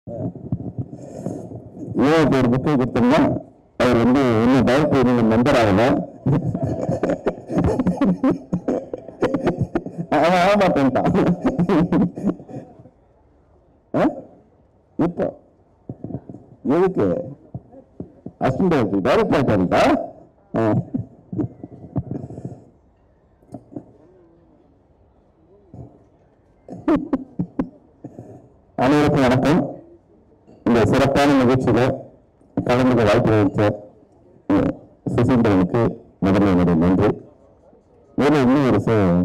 ஏன் ஒரு புக்கை கொடுத்தோம்னா அவர் வந்து இன்னும் பயப்பூர் மெம்பர் ஆகல அவன் ஆக மாட்டேன்ட்டான் ஆ? இப்போ எதுக்கு அசிஸ்டன்ட் டைரக்டர் டைரக்டர் ஆகிட்டாருக்கா அனைவருக்கும் வணக்கம் இந்த சிறப்பான நிகழ்ச்சியில கலந்துக்க வாய்ப்பு அளித்த அஹ், சுசீந்திரனுக்கு முதல்ல என்னுடைய நன்றி மேலும் இன்னும் ஒரு ச-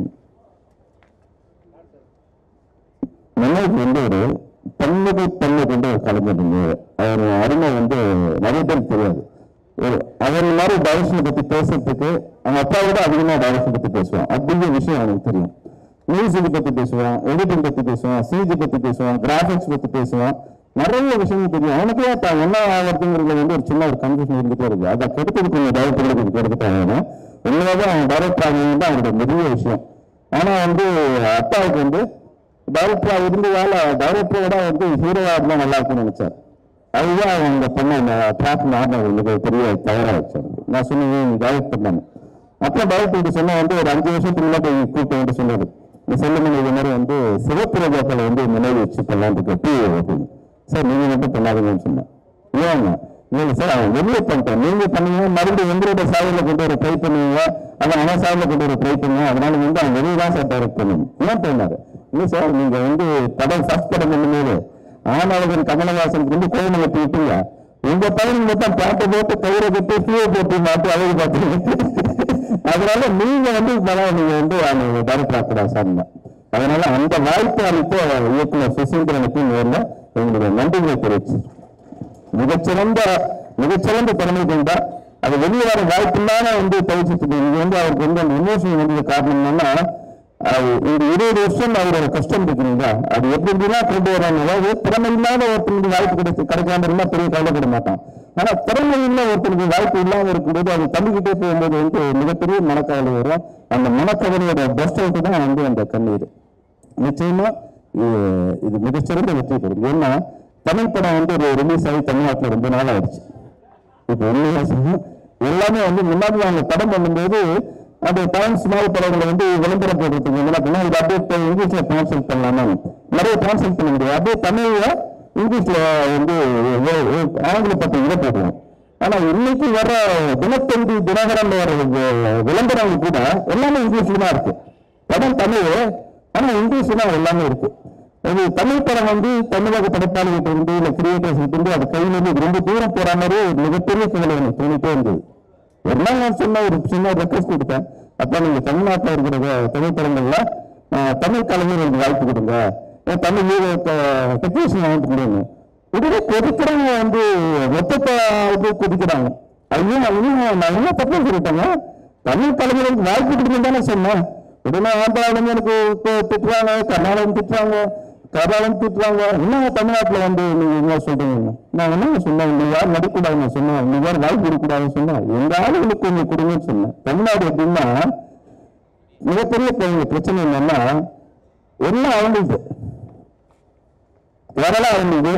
மனோஜ் வந்து ஒரு பன்முக தன்மை கொண்ட ஒரு கலைஞர் இருந்தவர். அவர் அருமை வந்து நிறைய பேருக்கு தெரியாது ஒரு அவர் மாதிரி டைரக்ஷனை பத்தி பேசுறதுக்கு அவங்க அப்பா விட அதிகமா டைரக்ஷன் பத்தி பேசுவான் அப்படிங்கிற விஷயம் அவனுக்கு தெரியும் மியூசிக் பத்தி பேசுவான் எடிட்டிங் பத்தி பேசுவான் சிஜி பத்தி பேசுவான் கிராஃபிக்ஸ் பத்தி பேசுவான் நிறைய விஷயங்கள் தெரியும் அவனுக்கே தான் என்ன ஆகிறதுங்கிறது வந்து ஒரு சின்ன ஒரு கன்ஃபியூஷன் இருந்துட்டே இருக்கு அதை கெடுத்தது கொஞ்சம் டைரக்டர்களுக்கு கெடுத்துட்டாங்க உண்மையாக அவன் டைரக்டர் ஆகிறது தான் அவனோட பெரிய விஷயம் ஆனா வந்து அப்பாவுக்கு வந்து டைரக்டரா இருந்ததால டைரக்டரோட வந்து ஹீரோவா இருந்தா நல்லா இருக்கும்னு நினைச்சார் அதுதான் அவங்க பண்ண ட்ராக் மாறின மிக பெரிய தவறா வச்சார் நான் சொன்னேன் நீ டைரக்ட் பண்ணாங்க அப்புறம் டைரக்டர் சொன்ன வந்து ஒரு அஞ்சு வருஷத்துக்கு முன்னாடி போய் கூப்பிட்டு வந்து சொன்னாரு இந்த செல்லுமணி இது மாதிரி வந்து சிவப்பு ரோஜாக்களை வந்து நினைவு வச்சு பண்ணலான்னு இருக்கு டூ அப்படின்னு சார் நீங்க மட்டும் பண்ணாதீங்கன்னு சொன்னேன் ஏன்னா இல்லைங்க சார் அவன் வெளியே பண்ணிட்டேன் நீங்க பண்ணீங்க மறுபடியும் எங்களோட சாயல கொண்டு வர ட்ரை பண்ணுவீங்க அவன் அவன் சாயல கொண்டு வர ட்ரை பண்ணுவோம் அதனால வந்து அவன் வெளியே தான் சார் டைரக்ட் பண்ணணும் ஏன் பண்ணாரு இல்லை சார் நீங்க வந்து படம் ஃபர்ஸ்ட் படம் பண்ணும்போது ஆனாளகன் கமலஹாசனுக்கு வந்து கோவில் கட்டி விட்டீங்க உங்க பையன் மொத்தம் பாட்டை போட்டு கயிறை கட்டி பூவை போட்டு மாட்டி அழகு பார்த்தீங்க அதனால நீங்க வந்து படம் நீங்க வந்து அவங்க டைரக்டர் ஆக்கூடாது சார் அதனால அந்த வாய்ப்பு அளித்து இயக்குனர் சுசீந்திரனுக்கு நேரில் எங்களுடைய நன்றிகளை தெரிவிச்சு மிகச்சிறந்த மிகச்சிறந்த திறமை கொண்டா அது வெளியே வர வாய்ப்பில்லாம வந்து தவிச்சிட்டு இது வந்து அவருக்கு வந்து அந்த இமோஷன் வந்தது காரணம் என்னன்னா அது இந்த இருபது வருஷம் அவரோட கஷ்டம் இருக்குங்களா அது எப்படி எப்படிலாம் கொண்டு வராங்க அதாவது திறமை இல்லாத ஒருத்தனுக்கு வாய்ப்பு கிடைச்சு கிடைக்காம இருந்தா பெரிய கவலைப்பட மாட்டான் ஆனா திறமை இல்ல ஒருத்தனுக்கு வாய்ப்பு இல்லாம இருக்கும்போது அது தள்ளிக்கிட்டே போகும்போது வந்து மிகப்பெரிய மனக்கவலை வரும் அந்த மனக்கவலையோட பெஸ்ட் அவுட் தான் வந்து அந்த கண்ணீர் நிச்சயமா இது- இது மிகச்சிறந்த வெற்றி பெறும் ஏன்னா தமிழ் படம் வந்து ஒரு ரிலீஸ் ஆகி தமிழ்நாட்டில் ரொம்ப நாள் ஆயிடுச்சு இப்போ உண்மையா சொன்னா எல்லாமே வந்து முன்னாடி அவங்க படம் பண்ணும்போது அந்த டைம்ஸ் மாதிரி படங்களை வந்து விளம்பரம் போட்டுருக்கீங்க என்ன பண்ணா இது அப்படியே இப்போ இங்கிலீஷ்ல டிரான்ஸ்லேட் பண்ணலாமா நிறைய டிரான்ஸ்லேட் பண்ண முடியாது அப்படியே தமிழ்ல இங்கிலீஷ்ல வந்து வே- வே- ஆங்கில பத்திரிகையில போடுவோம் ஆனா இன்னைக்கு வர தினத்தந்தி தினகரன் வர வி- விளம்பரங்கள் கூட எல்லாமே இங்கிலீஷ்ல தான் இருக்கு படம் தமிழ் ஆனா இங்கிலீஷ்ல தான் எல்லாமே இருக்கு இது தமிழ் படம் வந்து தமிழக படைப்பாளிகிட்ட இருந்து இல்ல கிரியேட்டர்ஸ் இருந்து அது கையில இருந்து ரொம்ப தூரம் போற மாதிரி ஒரு மிகப்பெரிய கவலை எனக்கு தோணிட்டே இருந்தது ஒரு நாள் நான் சொன்ன ஒரு சின்ன ரெக்வஸ்ட் கொடுத்தேன் அப்ப நீங்க தமிழ்நாட்டில் இருக்கிற க- தமிழ் படங்கள்ல ஆஹ், தமிழ் கலைஞர்களுக்கு வாய்ப்பு கொடுங்க ஏன் தமிழ் டெக்னீஷியன் வாங்கிட்டு முடியுங்க உடனே கொதிக்கிறவங்க வந்து மொத்தத்தை இது கொதிக்கிறாங்க ஐயோ ஐயோ நான் என்ன தப்பு சொல்லிட்டேங்க தமிழ் கலைஞர்களுக்கு வாய்ப்பு கொடுக்கணும் தானே சொன்னேன் உடனே ஆந்திராவில எனக்கு தி- திட்டுறாங்க கர்நாடகம் திட்டுறாங்க கேரளாவும் திட்டுறாங்க என்ன தமிழ்நாட்டுல வந்து நீங்க என்ன சொல்றீங்க நான் என்ன சொன்னேன் நீங்க யாரும் நடிக்கூடாதுன்னு சொன்னேன் நீங்க யாரும் வாய்ப்பு கொடுக்கூடாதுன்னு சொன்னேன் எங்க ஆளுங்களுக்கு கொஞ்சம் கொடுங்கன்னு சொன்னேன் தமிழ்நாடு எப்படின்னா மிகப்பெரிய பெரிய பிரச்சனை என்னன்னா எல்லாம் அவங்களுக்கு கேரளா அவங்களுக்கு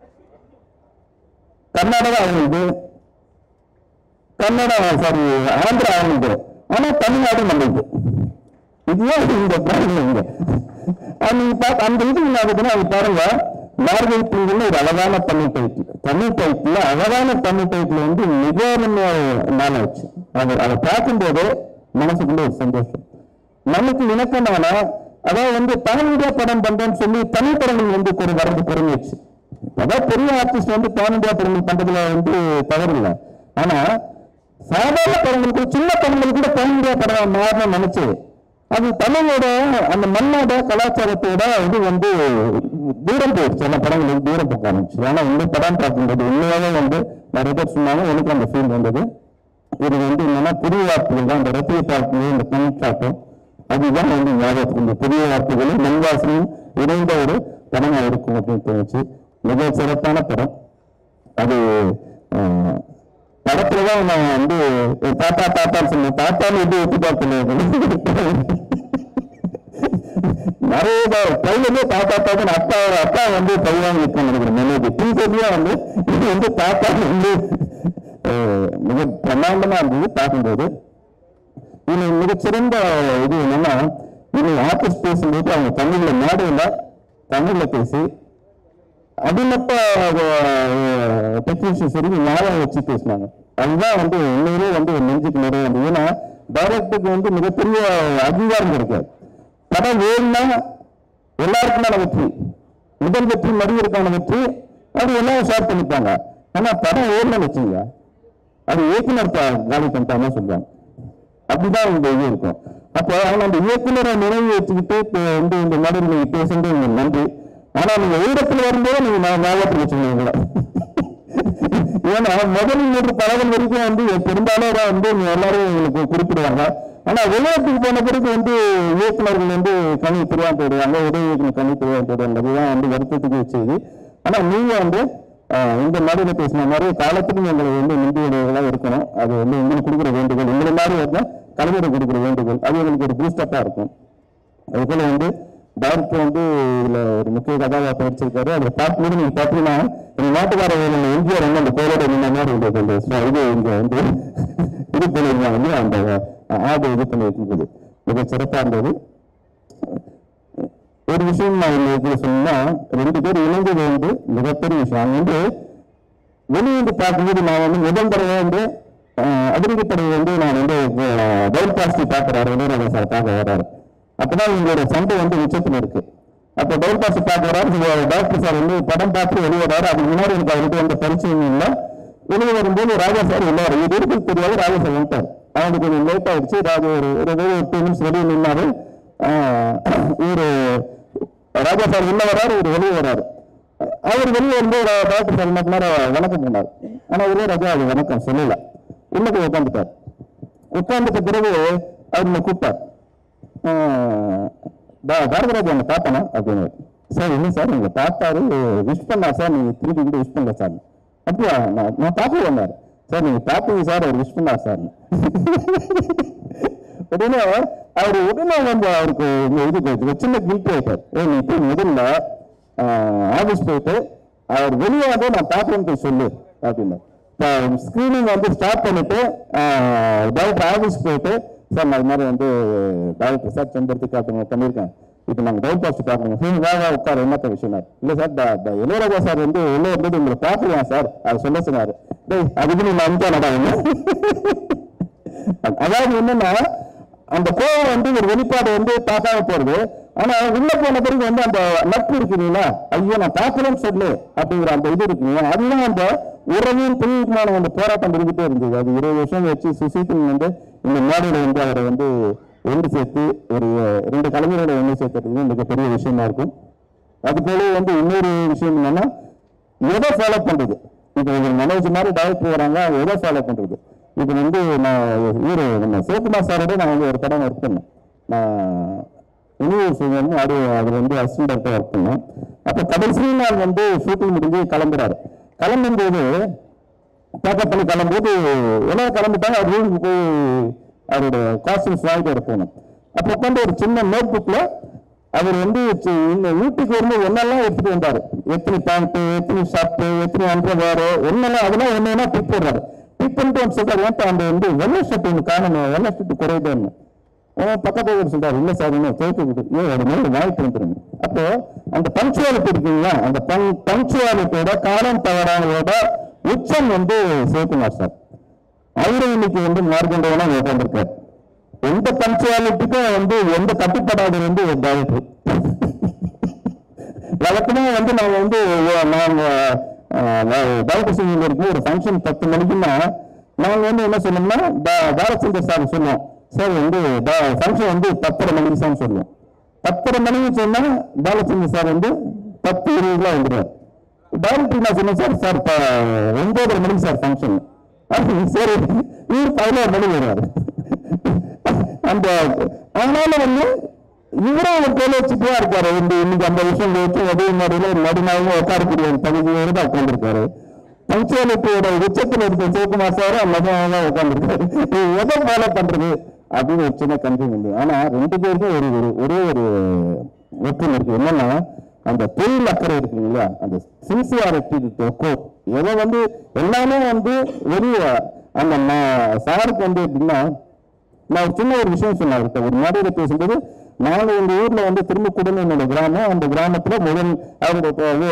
கர்நாடகா அவங்களுக்கு கன்னடா சாரி ஆந்திரா அவங்களுக்கு ஆனா தமிழ்நாடு நம்மளுக்கு இதுதான் இந்த ப்ராப்ளம் இங்க அது நீங்க பார்க்க அந்த இது என்ன ஆகுதுன்னா அது பாருங்க மார்கழி பூங்கல்னு ஒரு அழகான தமிழ் டைட்டில் தமிழ் டைட்டில் அழகான தமிழ் டைட்டில் வந்து மிக நாள் ஆச்சு அது அதை பார்க்கும்போது மனசுக்குள்ள ஒரு சந்தோஷம் நமக்கு இணக்கமான அதாவது வந்து தமிழ் இந்தியா படம் பண்றேன்னு சொல்லி தமிழ் படங்கள் வந்து ஒரு வரது குறைஞ்சிச்சு அதான் பெரிய ஆர்டிஸ்ட் வந்து பேன் இந்தியா படங்கள் பண்றதுல வந்து தவறு இல்லை ஆனா சாதாரண படங்களுக்கு சின்ன படங்கள் கூட பேன் இந்தியா படம் மாறணும்னு நினைச்சு அது தமிழோட அந்த மண்ணோட கலாச்சாரத்தோட இது வந்து தூரம் போயிடுச்சு எல்லா படங்களுக்கு தூரம் போக ஆரம்பிச்சு ஆனா இந்த படம் பார்க்கும்போது உண்மையாவே வந்து நிறைய பேர் சொன்னாங்க எனக்கு அந்த ஃபீல் வந்தது இது வந்து என்னன்னா புதிய வார்த்தைகள் தான் இந்த ரத்திய பார்க்கும் இந்த தமிழ் சாட்டம் அதுதான் வந்து ஞாபகத்துக்கு இந்த புதிய வார்த்தைகளும் மண்வாசனையும் இணைந்த ஒரு படமா இருக்கும் அப்படின்னு தோணுச்சு மிக சிறப்பான படம் அது ஆஹ், படத்துலதான் நான் வந்து தாத்தா தாத்தான்னு சொன்னேன் தாத்தான்னு எப்படி ஒத்து பார்க்கல நிறைய ட்ரைலர்லயே தாத்தா தாத்தா அப்பா அப்பா வந்து பையன் நிற்கும் நினைக்கிறேன் மெலோடி டீசர்லயே வந்து இது வந்து தாத்தா வந்து அஹ், மிக பிரம்மாண்டமா இருந்தது பார்க்கும்போது இது மிகச்சிறந்த இது என்னன்னா இது ஆர்டிஸ்ட் பேசும்போது அவங்க தமிழ்ல மேடையில தமிழ்ல பேசி அடிமட்ட டெக்னீஷியன் சரி ஞாபகம் வச்சு பேசினாங்க அதுதான் வந்து உண்மையிலே வந்து ஒரு நெஞ்சுக்கு நிறைய வந்து ஏன்னா டைரக்டருக்கு வந்து மிகப்பெரிய அங்கீகாரம் கிடைக்காது படம் வேணும்னா எல்லாருக்குமான வெற்றி முதல் வெற்றி மறுவருக்கான வெற்றி அது எல்லாரும் ஷேர் பண்ணிப்பாங்க ஆனா படம் ஓடணும்னு வச்சுங்க அது இயக்குனர் பா- காலி பண்ணிட்டாங்க சொல்லுவாங்க அப்படிதான் இந்த இது இருக்கும் அப்போ அவங்க அந்த இயக்குனரை நினைவு வச்சுக்கிட்டு இப்போ வந்து இந்த மாதிரி நீங்க பேசுறது உங்களுக்கு நன்றி ஆனா நீங்க ஊடகத்துல வரும்போது நீங்க நான் ஞாபகத்தில் வச்சுக்கோங்க ஏன்னா முதல் மூன்று படங்கள் வரைக்கும் வந்து பெரும்பாலும் வந்து நீங்க எல்லாரும் உங்களுக்கு குறிப்பிடுவாங்க ஆனா வெளிநாட்டுக்கு போன பிறகு வந்து இயக்குனர்கள் வந்து கனி தெரியாம போயிடுவாங்க உதவி இயக்குனர் கனி தெரியாம போயிடுவாங்க அதுதான் வந்து வருத்தத்துக்கு செய்தி ஆனா நீங்க வந்து ஆஹ், இந்த மாதிரில பேசின மாதிரி காலத்துக்கும் எங்களை வந்து முந்தியவர்களா இருக்கணும் அது வந்து உங்களுக்கு கொடுக்குற வேண்டுகோள் உங்களை மாதிரி வந்து கலைஞருக்கு கொடுக்குற வேண்டுகோள் அது எங்களுக்கு ஒரு பூஸ்டப்பா இருக்கும் அது போல வந்து டைரக்டர் வந்து இதுல ஒரு முக்கிய கதாபாத்திரம் நடிச்சிருக்காரு அதை பார்க்கும்போது நீங்க பாத்தீங்கன்னா எங்க நாட்டுக்கார வேலையில எம்ஜிஆர் வந்து அந்த பேரோட நின்ன மாதிரி இருந்தது அந்த ஸ்வ- இது இங்க வந்து இது பண்ணிருந்தாங்க அந்த ஆடு இது பண்ணி வைக்கும்போது மிக சிறப்பா இருந்தது ஒரு விஷயம் நான் உங்களுக்கு சொன்னா ரெண்டு பேர் இணைந்தது வந்து மிகப்பெரிய விஷயம் அவங்க வந்து வெளியிட்டு பார்க்கும்போது நான் வந்து முதல் தடவை வந்து அஹ், அதிரடிப்படை வந்து நான் வந்து பைல் பாஸ்டி பார்க்குறாரு இளையராஜா சார் பார்க்க வர்றாரு அப்பதான் எங்களோட சண்டை வந்து உச்சத்தில் இருக்கு அப்போ பைல் பாஸ்டி பார்க்க வர்றாரு டாக்டர் சார் வந்து படம் பார்த்து வெளியே வர்றாரு அதுக்கு முன்னாடி எனக்கு அவருக்கு எந்த பரிச்சயம் இல்லை வெளியே வரும்போது ராஜா சார் உள்ளாரு இது இருக்கு தெரியாது ராஜா சார் வந்துட்டார் அவனுக்கு கொஞ்சம் லேட் ஆயிடுச்சு ராஜா ஒரு ஒரு ஒரு டூ மினிட்ஸ் வெளியே நின்னாரு ஆஹ், இவரு ராஜா சார் உள்ள வராரு இவர் வெளியே வராரு அவர் வெளியே வந்து ஒரு டாக்டர் சார் என்ன பண்ணாரு வணக்கம் பண்ணார் ஆனா இவரே ராஜா அது வணக்கம் சொல்லல உள்ள போய் உட்காந்துட்டார் உட்கார்ந்துட்ட பிறகு அவர் என்ன கூப்பிட்டார் ஆஹ், பா- பாரதிராஜா என்ன பார்த்தானா அப்படின்னு சார் இல்லை சார் உங்களை பார்த்தாரு விஷ் பண்ணா சார் நீங்க திருப்பி கூட விஷ் பண்ணல சார் அப்படியா நான் நான் பார்க்க வந்தார் சார் நீங்க பார்த்தீங்க சார் அவர் விஷ் பண்ணார் சார் உடனே அவர் உடனே வந்து அவருக்கு இந்த இது போயிடுச்சு ஒரு சின்ன கில்ட் ஆயிட்டார் ஏ நீ போய் முதல்ல ஆபீஸ் போயிட்டு அவர் வெளியாக நான் பார்க்கறேன்னு போய் சொல்லு அப்படின்னு ஸ்கிரீனிங் வந்து ஸ்டார்ட் பண்ணிட்டு டைரக்டர் ஆபீஸ் போயிட்டு சார் நான் இது மாதிரி வந்து டைரக்டர் சார் செம்பருத்தி காட்டுங்க பண்ணியிருக்கேன் இப்போ நாங்கள் டவுன் பாஸ்ட் பார்க்கணும் சரி வா வா உட்கார என்னத்த விஷயம் இல்லை சார் ட- ட- இளையராஜா சார் வந்து உள்ளே இருந்தது உங்களை பார்க்கலாம் சார் அது சொல்ல சொன்னாரு டேய் அதுக்கு நீ அனுப்பிச்சானடா அதாவது என்னன்னா அந்த கோவம் வந்து ஒரு வெளிப்பாடு வந்து பார்க்காம போறது ஆனா உள்ள போன பிறகு வந்து அந்த நட்பு இருக்குங்களா ஐயோ நான் பார்க்கலன்னு சொல்லு அப்படிங்கிற அந்த இது இருக்குங்க அதுதான் அந்த உறவின் பிரிவுக்குமான அந்த போராட்டம் இருந்துட்டே இருந்தது அது இருபது வருஷம் வச்சு சுசீத்தன் வந்து இந்த மேடையில வந்து அவரை வந்து ஒன்று சேர்த்து ஒரு ரெண்டு கலைஞர்களை ஒன்று சேர்த்துறது மிகப்பெரிய விஷயமா இருக்கும் அது போல வந்து இன்னொரு விஷயம் என்னன்னா எதை ஃபாலோ பண்றது இப்போ ஒரு மனோஜ் மாதிரி டைரக்டர் வராங்க அவங்க எதை ஃபாலோ பண்றது இது வந்து நான் இவரு நம்ம சிவகுமார் சாரோட நான் வந்து ஒரு படம் ஒர்க் பண்ணேன் நான் இனியூர் சுகம் ஆடியோ அவர் வந்து அசிஸ்டன்ட் டைரக்டர் ஒர்க் பண்ணேன் அப்போ கடைசி நாள் வந்து ஷூட்டிங் முடிஞ்சு கிளம்புறாரு கிளம்பும்போது பேக்கப் பண்ணி கிளம்பும்போது எல்லாம் கிளம்பிட்டாங்க அவர் ரூமுக்கு போய் அவரோட காஸ்டியூம்ஸ் வாங்கிட்டு வர போனோம் அப்போ உட்காந்து ஒரு சின்ன நோட் புக்ல அவர் வந்து சி- இந்த வீட்டுக்கு வந்து என்னெல்லாம் எடுத்துட்டு வந்தாரு எத்தனை பேண்ட் எத்தனை ஷர்ட் எத்தனை அண்டர்வேர் என்னெல்லாம் அதெல்லாம் ஒண்ணு ஒண்ணா டிப் போடுறாரு டிப் பண்ணிட்டு வந்து சொல்றாரு ஏன்ப்பா அந்த வந்து வெள்ளை ஷர்ட் ஒன்று காணணும் வெள்ளை ஷர்ட் குறையுதுன்னு அவன் பக்கத்துல ஒரு சொல்றாரு இல்ல சார் இன்னும் துவைக்க விடு ஏன் அது மாதிரி வாய்ப்பு வந்துருங்க அப்போ அந்த பங்க்சுவாலிட்டி இருக்குங்களா அந்த பங்க்சுவாலிட்டியோட காலம் தவறானதோட உச்சம் வந்து சிவகுமார் சார் அவரும் இன்னைக்கு வந்து மார்க்கண்டவனா உட்காந்துருக்காரு எந்த பங்க்சுவாலிட்டிக்கும் வந்து எந்த கட்டுப்படாது வந்து ஒரு டைரக்டர் வழக்கமா வந்து நாங்க வந்து ஓ- நாங்க டைரக்டர் சிங்கில் இருக்கும் ஒரு ஃபங்க்ஷன் பத்து மணிக்குன்னா நாங்க வந்து என்ன சொன்னோம்னா பா- பாலச்சந்தர் சார் சொன்னோம் சார் வந்து ஃபங்க்ஷன் வந்து பத்தரை மணிக்கு சார் சொல்லுவோம் பத்தரை மணிக்கு சொன்னா பாலச்சந்தர் சார் வந்து பத்து இருபதுல வந்துடுவார் டைரக்டர் நான் சொன்னேன் சார் சார் இப்போ ஒன்பதரை மணிக்கு சார் ஃபங்க்ஷன் சரி இவர் பதினோரு மணி வருவார் அந்த அதனால வந்து இவரும் ஒரு பேர் வச்சுட்டு இருக்காரு இந்த இன்னைக்கு அந்த விஷயம் வச்சு அதே மாதிரில நடுநாளும் உட்காரக்கூடிய ஒரு பகுதியோடு தான் உட்காந்துருக்காரு பங்க்சுவாலிட்டியோட உச்சத்தில் இருக்க சிவகுமார் சார் மதமாக தான் உட்காந்துருக்காரு எதை ஃபாலோ பண்றது அப்படின்னு ஒரு சின்ன கன்ஃபியூன் வந்து ஆனா ரெண்டு பேருக்கும் ஒரு ஒரு ஒரே ஒரு ஒற்றுமை இருக்கு என்னன்னா அந்த தொழில் அக்கறை இருக்கு இல்லையா அந்த சின்சியாரிட்டி ஒர்க் எதை வந்து எல்லாமே வந்து வெளிய அந்த நான் சாருக்கு வந்து எப்படின்னா நான் ஒரு சின்ன ஒரு விஷயம் சொன்னேன் அவர்கிட்ட ஒரு மேடையில பேசும்போது நாலு எங்க ஊர்ல வந்து திரும்பக்கூடன்னு என்னோட கிராமம் அந்த கிராமத்துல முதல் அவங்க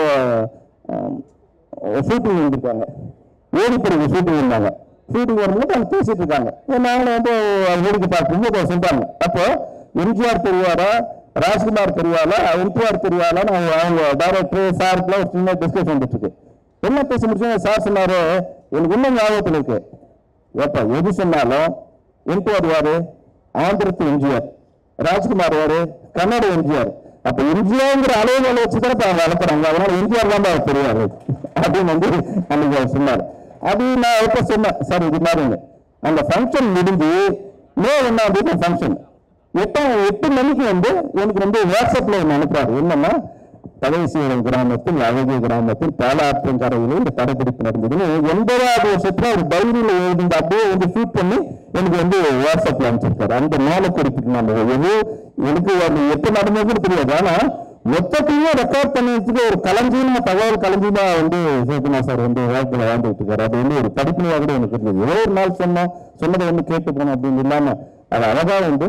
ஷூட்டிங் வந்திருக்காங்க ஓடிப்படிக்கு ஷூட்டிங் இருந்தாங்க ஷூட்டிங் வரும்போது அவங்க பேசிட்டு இருக்காங்க நாங்களும் வந்து வேடிக்கை பார்க்கும்போது அவங்க சொல்றாங்க அப்போ எம்ஜிஆர் தெரியாரா ராஜ்குமார் தெரியாலா எம்ஜிஆர் தெரியாலா அவங்க அவங்க டைரக்டர் சாருக்குலாம் ஒரு சின்ன டிஸ்கஷன் வந்துட்டு இருக்கு என்ன பேசி முடிச்சோம் சார் சொன்னாரு எனக்கு இன்னும் ஞாபகத்தில் இருக்கு ஏப்பா எது சொன்னாலும் என்டிஆர் யாரு ஆந்திரத்து எம்ஜிஆர் ராஜ்குமார் யாரு கன்னட எம்ஜிஆர் அப்ப எம்ஜிஆர்ங்கிற அளவுகளை வச்சுதான் இப்ப அவங்க வளர்க்குறாங்க அதனால எம்ஜிஆர் தான் அவர் தெரியாது அப்படின்னு வந்து அன்னைக்கு அவர் சொன்னார் அது நான் எப்ப சொன்னேன் சார் இது மாதிரிங்க அந்த ஃபங்க்ஷன் முடிஞ்சு மே ஒன்னாம் தேதி ஃபங்க்ஷன் எட்டாம் எட்டு மணிக்கு வந்து எனக்கு வந்து வாட்ஸ்அப்ல ஒன்று அனுப்புறாரு என்னன்னா பழையசீரம் கிராமத்தில் அழகிய கிராமத்தில் பாலாற்றங்கரையில இந்த படப்பிடிப்பு நடந்தது எண்பதாவது வருஷத்துல ஒரு டைரியில எழுதி அப்படியே வந்து ஷூட் பண்ணி எனக்கு வந்து வாட்ஸ்அப்ல அனுப்பிச்சிருக்காரு அந்த நாளை குறிப்பிட்டு நான் எது எனக்கு அது எப்ப நடந்ததுன்னு தெரியாது ஆனா மொத்தத்தையும் ரெக்கார்ட் பண்ணி வச்சுட்டு ஒரு களஞ்சியமா தகவல் களஞ்சியமா வந்து சிவகுமார் சார் வந்து வாழ்க்கையில வாழ்ந்துட்டு இருக்காரு அது வந்து ஒரு படிப்பினையா கூட எனக்கு இருந்தது ஏதோ ஒரு நாள் சொன்னோம் சொன்னதை வந்து கேட்டு போனோம் அப்படின்னு இல்லாம அது அழகா வந்து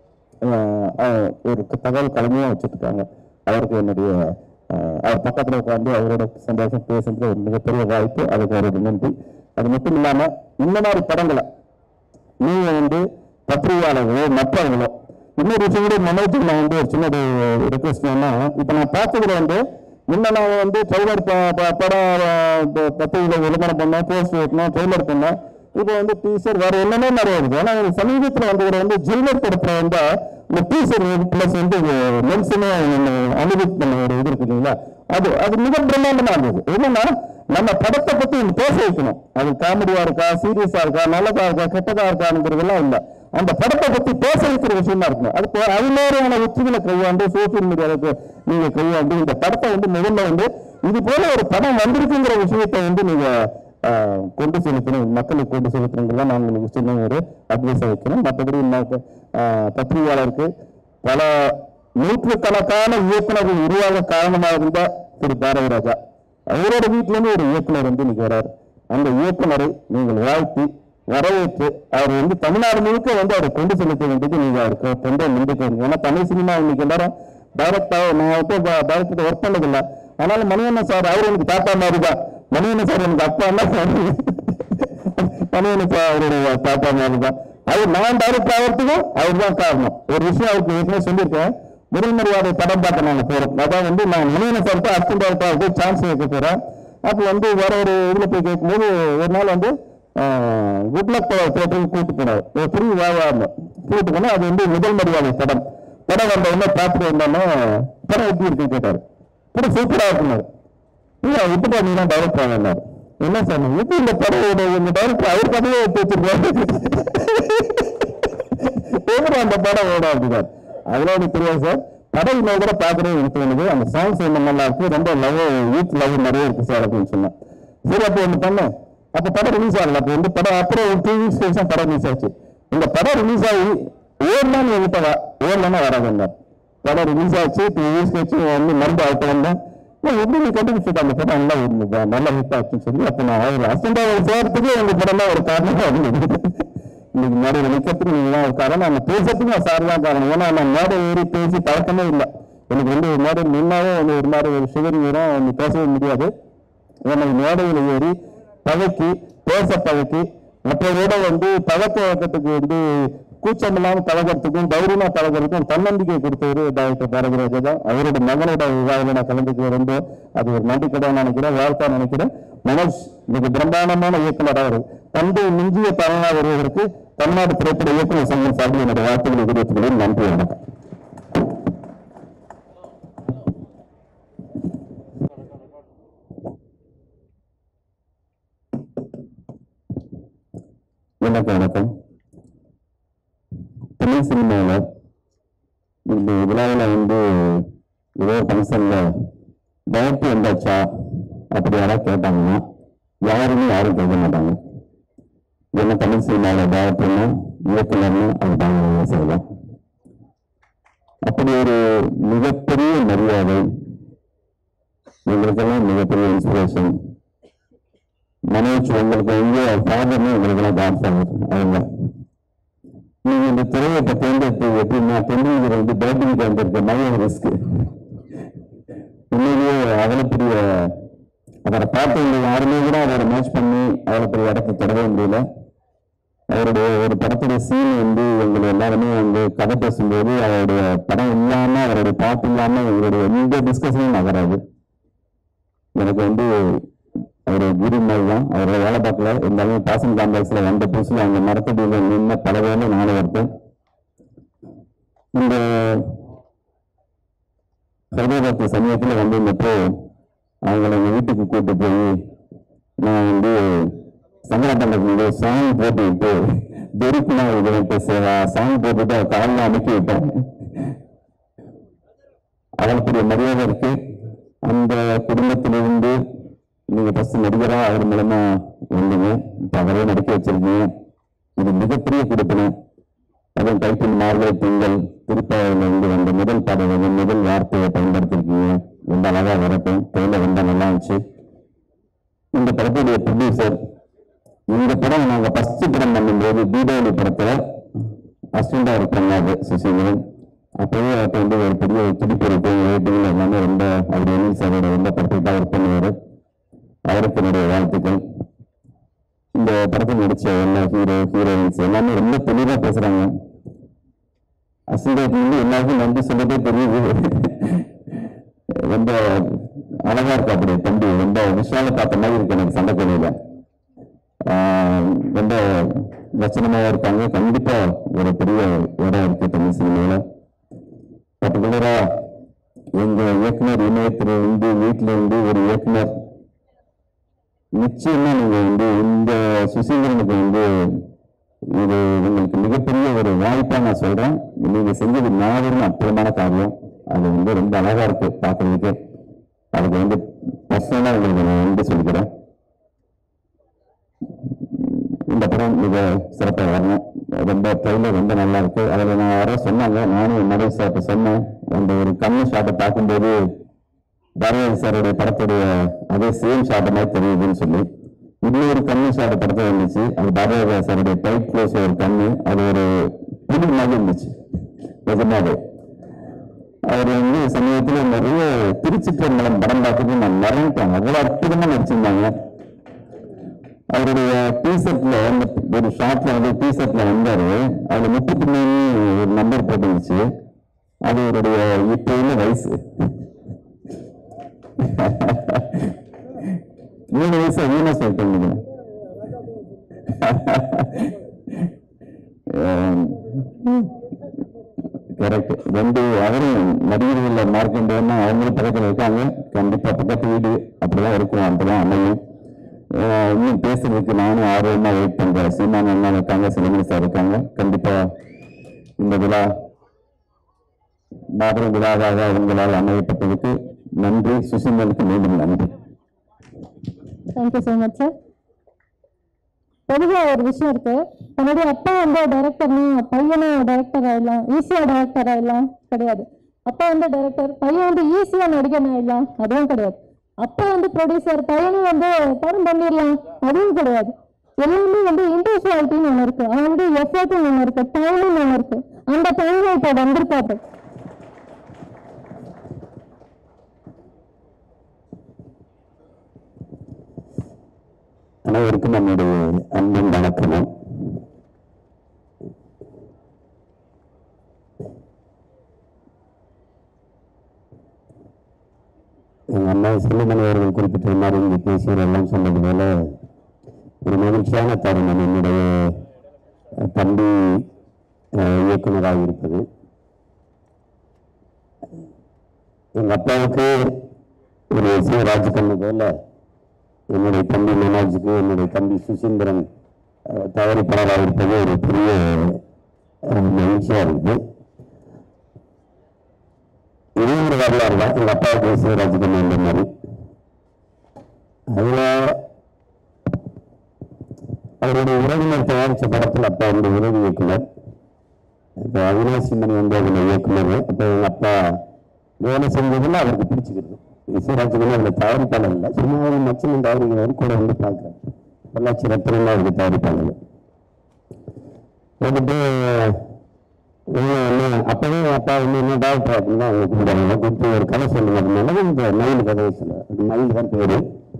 அஹ், அஹ், ஒரு தகவல் களஞ்சியம் வச்சிருக்காங்க அவருக்கு என்னுடைய அஹ், அவர் பக்கத்துல உட்கார்ந்து அவரோட சந்தோஷம் பேசுறது ஒரு மிகப்பெரிய வாய்ப்பு அதுக்கு அவரோட நன்றி அது மட்டும் இல்லாம இந்த மாதிரி படங்களை நீங்க வந்து பத்திரிகையாளர்களோ மற்றவங்களோ இன்னொரு விஷயம் கூட மனோஜுக்கு நான் வந்து ஒரு சின்ன ரிக்வஸ்ட் என்னன்னா இப்ப நான் பார்த்ததுல வந்து முன்ன நான் வந்து ட்ரெய்லர் படம் அஹ், பத்திரிகையில விளம்பரம் பண்ணோம் போஸ்ட் ஓட்டணும் ட்ரெய்லர் பண்ணோம் இப்போ வந்து டீசர் வேற என்னென்ன நிறைய இருக்கு ஆனா எனக்கு சமீபத்தில் வந்து ஒரு வந்து ஜெயிலர் படத்துல வந்து இந்த டீசர் பிளஸ் வந்து லென்ஸ்னு அனுபவித் பண்ண ஒரு இது இருக்கு இல்லைங்களா அது அது மிக பிரம்மாண்டமா இருந்தது என்னன்னா நம்ம படத்தை பத்தி இங்க பேச வைக்கணும் அது காமெடியா இருக்கா சீரியஸா இருக்கா நல்லதா இருக்கா கெட்டதா இருக்காங்கிறதெல்லாம் இல்ல அந்த படத்தை பத்தி பேச வைக்கிற விஷயமா இருக்கணும் அது போ- அது மாதிரியான உச்சிகளை கையாண்டு சோசியல் மீடியாவுக்கு நீங்க கையாண்டு இந்த படத்தை வந்து முதல்ல வந்து இது போல ஒரு படம் வந்திருக்குங்கிற விஷயத்தை வந்து நீங்க ஆஹ், கொண்டு செலுத்தணும் மக்களுக்கு கொண்டு செலுத்தணுங்கிறத நான் உங்களுக்கு சின்ன ஒரு அட்வைஸை வைக்கணும் மற்றபடி இன்னும், ஆஹ், பத்திரிகையாளருக்கு பல நூற்றுக்கணக்கான இயக்குனர்கள் உருவாக காரணமாக இருந்த திரு பாரதி ராஜா அவரோட வீட்டுல இருந்து ஒரு இயக்குனர் வந்து இன்னைக்கு வராரு அந்த இயக்குனரை நீங்கள் வாழ்த்தி வரவேற்று அவர் வந்து தமிழ்நாடு முழுக்க வந்து அவரை கொண்டு செலுத்த வேண்டியது நீங்க அவருக்கு தொண்டை நம்பிக்கை இருக்கு. ஏன்னா தமிழ் சினிமா இன்னைக்கு எல்லாரும் டைரக்டா நான் வந்து டைரக்டர் ஒர்க் பண்ணதில்லை அதனால மணிவண்ணன் சார் அவர் எனக்கு தாத்தா மாதிரி தான் மணிவண்ணன் சார் எனக்கு அப்பா தான் மணிவண்ணன் சார் அவருடைய தாத்தா மாதிரி தான் அவர் நான் டைரக்டர் ஆகிறதுக்கும் அவர் தான் காரணம் ஒரு விஷயம் அவருக்கு ஏற்கனவே சொல்லியிருக்கேன் முதல் மரியாதை படம் பார்க்க நாங்க போறோம் அதான் வந்து நான் மணிவண்ணன் சார்ட்டு அசிஸ்டன்ட் டைரக்டருக்கு சான்ஸ் வைக்க போறேன் அப்போ வந்து வேற ஒரு இதுல போய் கேட்கும்போது ஒரு நாள் வந்து குட்லக் தேட்டருக்கு கூட்டு போனார் ஒரு ஃப்ரீ வியாபாரம் கூட்டு போனா அது வந்து முதல் மரியாதை படம் படம் வந்த உடனே பார்த்துட்டு வந்தோன்னே படம் எப்படி இருக்கு கேட்டார் படம் சூப்பரா இருக்குனாரு இல்ல இப்படி நீ தான் டெவலப் பண்ணாரு என்ன சார் இப்ப இந்த படம் இந்த டைரக்டர் அவர் கதையை எடுத்து வச்சிருக்காரு எப்படி அந்த படம் ஓடும் அப்படின்னாரு அதெல்லாம் எனக்கு தெரியாது சார் படம் இன்னும் கூட பார்க்கறது எனக்கு தோணுது அந்த சாங்ஸ் என்ன நல்லா இருக்கு ரொம்ப லவ் யூத் லவ் நிறைய இருக்கு சார் அப்படின்னு சொன்னேன் சரி அப்போ ஒன்று பண்ணேன் அப்போ படம் ரிலீஸ் ஆகல அப்போ வந்து படம் அப்புறம் ஒரு டூ வீக்ஸ் கழிச்சு தான் படம் ரிலீஸ் ஆச்சு இந்த படம் ரிலீஸ் ஆகி ஓடனா நீ என்கிட்ட வா ஓடலன்னா வராதுங்க படம் ரிலீஸ் ஆச்சு டூ வீக்ஸ் கழிச்சு வந்து மருந்து அவுட் வந்தேன் ஏன் எப்படி நீ கண்டுபிடிச்சிட்டு அந்த படம் நல்லா இருந்தது நல்ல ஹிட் ஆச்சுன்னு சொல்லி அப்போ நான் அவர் அசண்டாவை சேர்த்துக்கு அந்த படம் தான் ஒரு காரணமா இருந்தது இன்னைக்கு மேடையில் நிற்கிறதுக்கு நீங்க தான் ஒரு காரணம் நம்ம பேசுறதுக்கு நான் சார் தான் காரணம் ஏன்னா நான் மேடை ஏறி பேசி பழக்கமே இல்லை எனக்கு வந்து ஒரு மேடை நின்னாவே வந்து ஒரு மாதிரி ஒரு சிவரிங் வரும் வந்து பேசவே முடியாது ஏன்னா மேடையில் ஏறி பழக்கி பேச பழக்கி மற்றவரோட வந்து பழக்க வழக்கத்துக்கு வந்து கூச்சம் இல்லாம பழகிறதுக்கும் தைரியமா பழகிறதுக்கும் தன்னம்பிக்கை கொடுத்தவர் டாக்டர் பாரதிராஜா தான் அவரோட மகனோட விவாதம் நான் கலந்துக்க ரொம்ப அது ஒரு நன்றி கடன் நினைக்கிறேன் வாழ்த்தா நினைக்கிறேன் மனோஜ் மிக பிரம்மாண்டமான இயக்குனர் அவர் தந்தை மிஞ்சிய பலனா வருவதற்கு தமிழ்நாடு திரைப்பட இயக்குனர் சங்கம் சார்பில் என்னுடைய வாழ்த்துக்களை தெரிவித்துக்கிறேன் நன்றி வணக்கம் வணக்கம் வணக்கம் தமிழ் சினிமாவில் இந்த விழாவில் வந்து ஏதோ ஃபங்க்ஷனில் டயட்டு வந்தாச்சா அப்படி யாராவது கேட்டாங்கன்னா யாருமே யாரும் கேட்க மாட்டாங்க என்ன தமிழ் சினிமாவில் டயட்டுன்னு இயக்குனர்னு அது தாங்க செய்யலாம் அப்படி ஒரு மிகப்பெரிய மரியாதை எங்களுக்கெல்லாம் மிகப்பெரிய இன்ஸ்பிரேஷன் மனோஜ் உங்களுக்கு வந்து ஃபாதர்னு எங்களுக்கெல்லாம் காட் ஃபாதர் அவங்க நீங்க இந்த துறையை இப்ப தேர்ந்தெடுத்து எப்படின்னா தொண்ணூறு வந்து பேட்டிங் தேர்ந்தெடுத்த மாதிரி ஒரு ரிஸ்க் உண்மையிலேயே அவ்வளவு பெரிய அவரை பார்த்தவங்க யாருமே கூட அவரை மேட்ச் பண்ணி அவ்வளவு பெரிய இடத்தை தொடவே முடியல அவருடைய ஒரு படத்துடைய சீன் வந்து எங்களை எல்லாருமே வந்து கதை பேசும்போது அவருடைய படம் இல்லாம அவருடைய பாட்டு இல்லாம எங்களுடைய எந்த டிஸ்கஷனும் நகராது எனக்கு வந்து அவர் குரு மாதிரி தான் அவரை வேலை பார்க்கல இருந்தாலும் பாசன் காம்ப்ளெக்ஸ்ல வந்த புதுசுல அந்த மரத்தடியில நின்ன பல வேலை நானும் வருத்தேன் இந்த ஹைதராபாத் சமயத்துல வந்திருந்தப்போ அவங்கள எங்க வீட்டுக்கு கூட்டு போய் நான் வந்து சங்கரப்பண்டத்துக்கு சாங் போட்டு விட்டு பெருக்குனா இதுவன்ட்டு சாங் போட்டுட்டு அவ காலில் அனுப்பி விட்டேன் அவளுக்கு பெரிய மரியாதை இருக்கு அந்த குடும்பத்திலிருந்து நீங்க ஃபர்ஸ்ட் நடிகரா அவர் மூலமா வந்தீங்க இப்ப அவரே நடிக்க வச்சிருக்கீங்க இது மிகப்பெரிய கொடுப்பினை அதுவும் டைட்டில் மார்கழி திங்கள் திருப்பாவையில இருந்து வந்த முதல் பாடல் முதல் வார்த்தையை பயன்படுத்திருக்கீங்க ரொம்ப அழகா வரட்டும் கையில ரொம்ப நல்லா இருந்துச்சு இந்த படத்துடைய ப்ரொடியூசர் இந்த படம் நாங்க ஃபர்ஸ்ட் படம் பண்ணும்போது தீபாவளி படத்துல அசிஸ்டண்டா இருப்பாங்க சுசீந்திரன் அப்பவே அவர்கிட்ட வந்து ஒரு பெரிய ஒரு துடிப்பு இருக்கும் வெயிட்டிங் எல்லாமே ரொம்ப அவர் அனில் சாரோட ரொம்ப பர்ஃபெக்டா ஒர்க் பண்ணுவாரு அவருக்கு என்னுடைய வாழ்த்துக்கள் இந்த படத்தில் நடிச்ச எல்லா ஹீரோ ஹீரோயின்ஸ் எல்லாமே ரொம்ப தெளிவா பேசுறாங்க அசிங்கத்துக்கு வந்து எல்லாருக்கும் நன்றி சொல்லதே தெரியுது ரொம்ப அழகா இருக்கு அப்படி தம்பி ரொம்ப விஷால பார்த்த மாதிரி இருக்கு எனக்கு சண்டைக்கோழியில ரொம்ப லட்சணமாவும் இருக்காங்க கண்டிப்பா ஒரு பெரிய இடம் இருக்கு தமிழ் சினிமாவில் பர்டிகுலரா எங்க இயக்குனர் இணையத்துல இருந்து வீட்டுல இருந்து ஒரு இயக்குனர் நிச்சயமா நீங்க வந்து இந்த சுசீந்திரனுக்கு வந்து இது உங்களுக்கு மிகப்பெரிய ஒரு வாய்ப்பா நான் சொல்றேன் நீங்க செஞ்சது மாபெரும் அற்புதமான காரியம் அது வந்து ரொம்ப அழகா இருக்கு பார்க்கறதுக்கு அதுக்கு வந்து பர்சனலா உங்களுக்கு நான் வந்து சொல்லிக்கிறேன் இந்த படம் மிக சிறப்பாக வரணும் ரொம்ப ட்ரெயிலர் ரொம்ப நல்லா இருக்கு அதில் நான் யாரோ சொன்னாங்க நானும் நிறைய சார்ட்ட சொன்னேன் அந்த ஒரு கண்ணு ஷாட்டை பார்க்கும்போது பாரதி சாருடைய படத்துடைய அதே சேம் ஷாட் மாதிரி தெரியுதுன்னு சொல்லி இன்னொரு கண்ணு ஷாட் படத்தை இருந்துச்சு அது பாரதி சாருடைய டைட் க்ளோஸ் ஒரு கண்ணு அது ஒரு புது மாதிரி இருந்துச்சு நிஜமாவே அவர் வந்து சமீபத்துல நிறைய திருச்சிற்றம்பலம் படம் பார்த்துட்டு நான் மறந்துட்டேன் அவ்வளவு அற்புதமா நடிச்சிருந்தாங்க அவருடைய டிஷர்ட்ல ஒரு ஷார்ட்ல வந்து டிஷர்ட்ல வந்தாரு அதுல முப்பத்தி மூணு ஒரு நம்பர் போட்டுருந்துச்சு அது அவருடைய இப்ப உள்ள வயசு மூணு வயசு அதிகமா சொல்லிட்டேன் கரெக்ட் ரெண்டு அவரும் நடிகர்கள் மார்க்கெண்டேன்னா அவங்களும் பக்கத்தில் இருக்காங்க கண்டிப்பா பக்கத்து வீடு அப்படிதான் இருக்கும் அப்படிதான் அமையும் அஹ் இன்னும் பேசுறதுக்கு நானும் ஆர்வமா வெயிட் பண்றேன் சீமான் அண்ணா இருக்காங்க சிலம்பரி சார் இருக்காங்க கண்டிப்பா இந்த விழா மாபெரும் விழாவாக உங்களால் அமையப்பட்டதுக்கு நன்றி சுசீந்தனுக்கு மீண்டும் நன்றி தேங்க்யூ ஸோ மச் சார் பொதுவாக ஒரு விஷயம் இருக்கு தன்னுடைய அப்பா வந்து டைரக்டர்னா பையனும் டைரக்டர் ஆயிடலாம் ஈஸியாக டைரக்டர் ஆயிடலாம் கிடையாது அப்பா வந்து டைரக்டர் பையன் வந்து ஈஸியாக நடிகன் ஆயிடலாம் அதுவும் கிடையாது அப்பா வந்து ப்ரொடியூசர் பையனும் வந்து படம் பண்ணிடலாம் அதுவும் கிடையாது எல்லாமே வந்து இன்டிவிஜுவாலிட்டின்னு ஒன்று இருக்கு அவனுடைய எஃபர்ட்னு ஒன்று இருக்கு டைம்னு ஒன்று இருக்கு அந்த டைம்ல இப்போ வந்திருக்காரு அனைவருக்கும் நம்முடைய அன்பின் வணக்கமும் எங்க அண்ணா செல்லுமணி அவர்கள் குறிப்பிட்ட மாதிரி இங்கே பேசியவர் எல்லாம் சொன்னது போல ஒரு மகிழ்ச்சியான தருணம் என்னுடைய அஹ், தம்பி அஹ், இயக்குனராக இருப்பது எங்க அப்பாவுக்கு ஒரு சிவராஜ்கண்ணு போல என்னுடைய தம்பி மனோஜுக்கு என்னுடைய தம்பி சுசீந்திரன் அஹ், தயாரிப்பாளராக இருப்பது ஒரு பெரிய அஹ், மகிழ்ச்சியா இருக்குது இதே ஒரு வரலாறு தான் எங்க அப்பாவுக்கு சிவராஜ்கண்ணு இந்த மாதிரி அதுல அவருடைய உறவினர் தயாரிச்ச படத்தில் அப்பா வந்து உதவி இயக்குனர் இப்போ அவினாசி மணி வந்து அதில் இயக்குனர் அப்போ எங்கள் அப்பா வேலை செஞ்சதுல அவருக்கு பிடிச்சிக்கிறது இசைராஜுக்கு அதில் தயாரிப்பாளர் இல்லை சும்மா ஒரு மச்சனும் தயாரிக்கிறவர் கூட வந்து பார்க்குறேன் பொள்ளாச்சி ரத்னம் அவருக்கு தயாரிப்பாளர் வந்துட்டு இவங்க என்ன அப்பவே அப்பா வந்து என்ன டாக்டர் அப்படின்னு தான் அவங்க கூப்பிடுறாங்க கூப்பிட்டு ஒரு கதை சொல்லுங்க அப்படின்னால இந்த மயில் கதையை சொல்ல அது மயில் தான் பேரு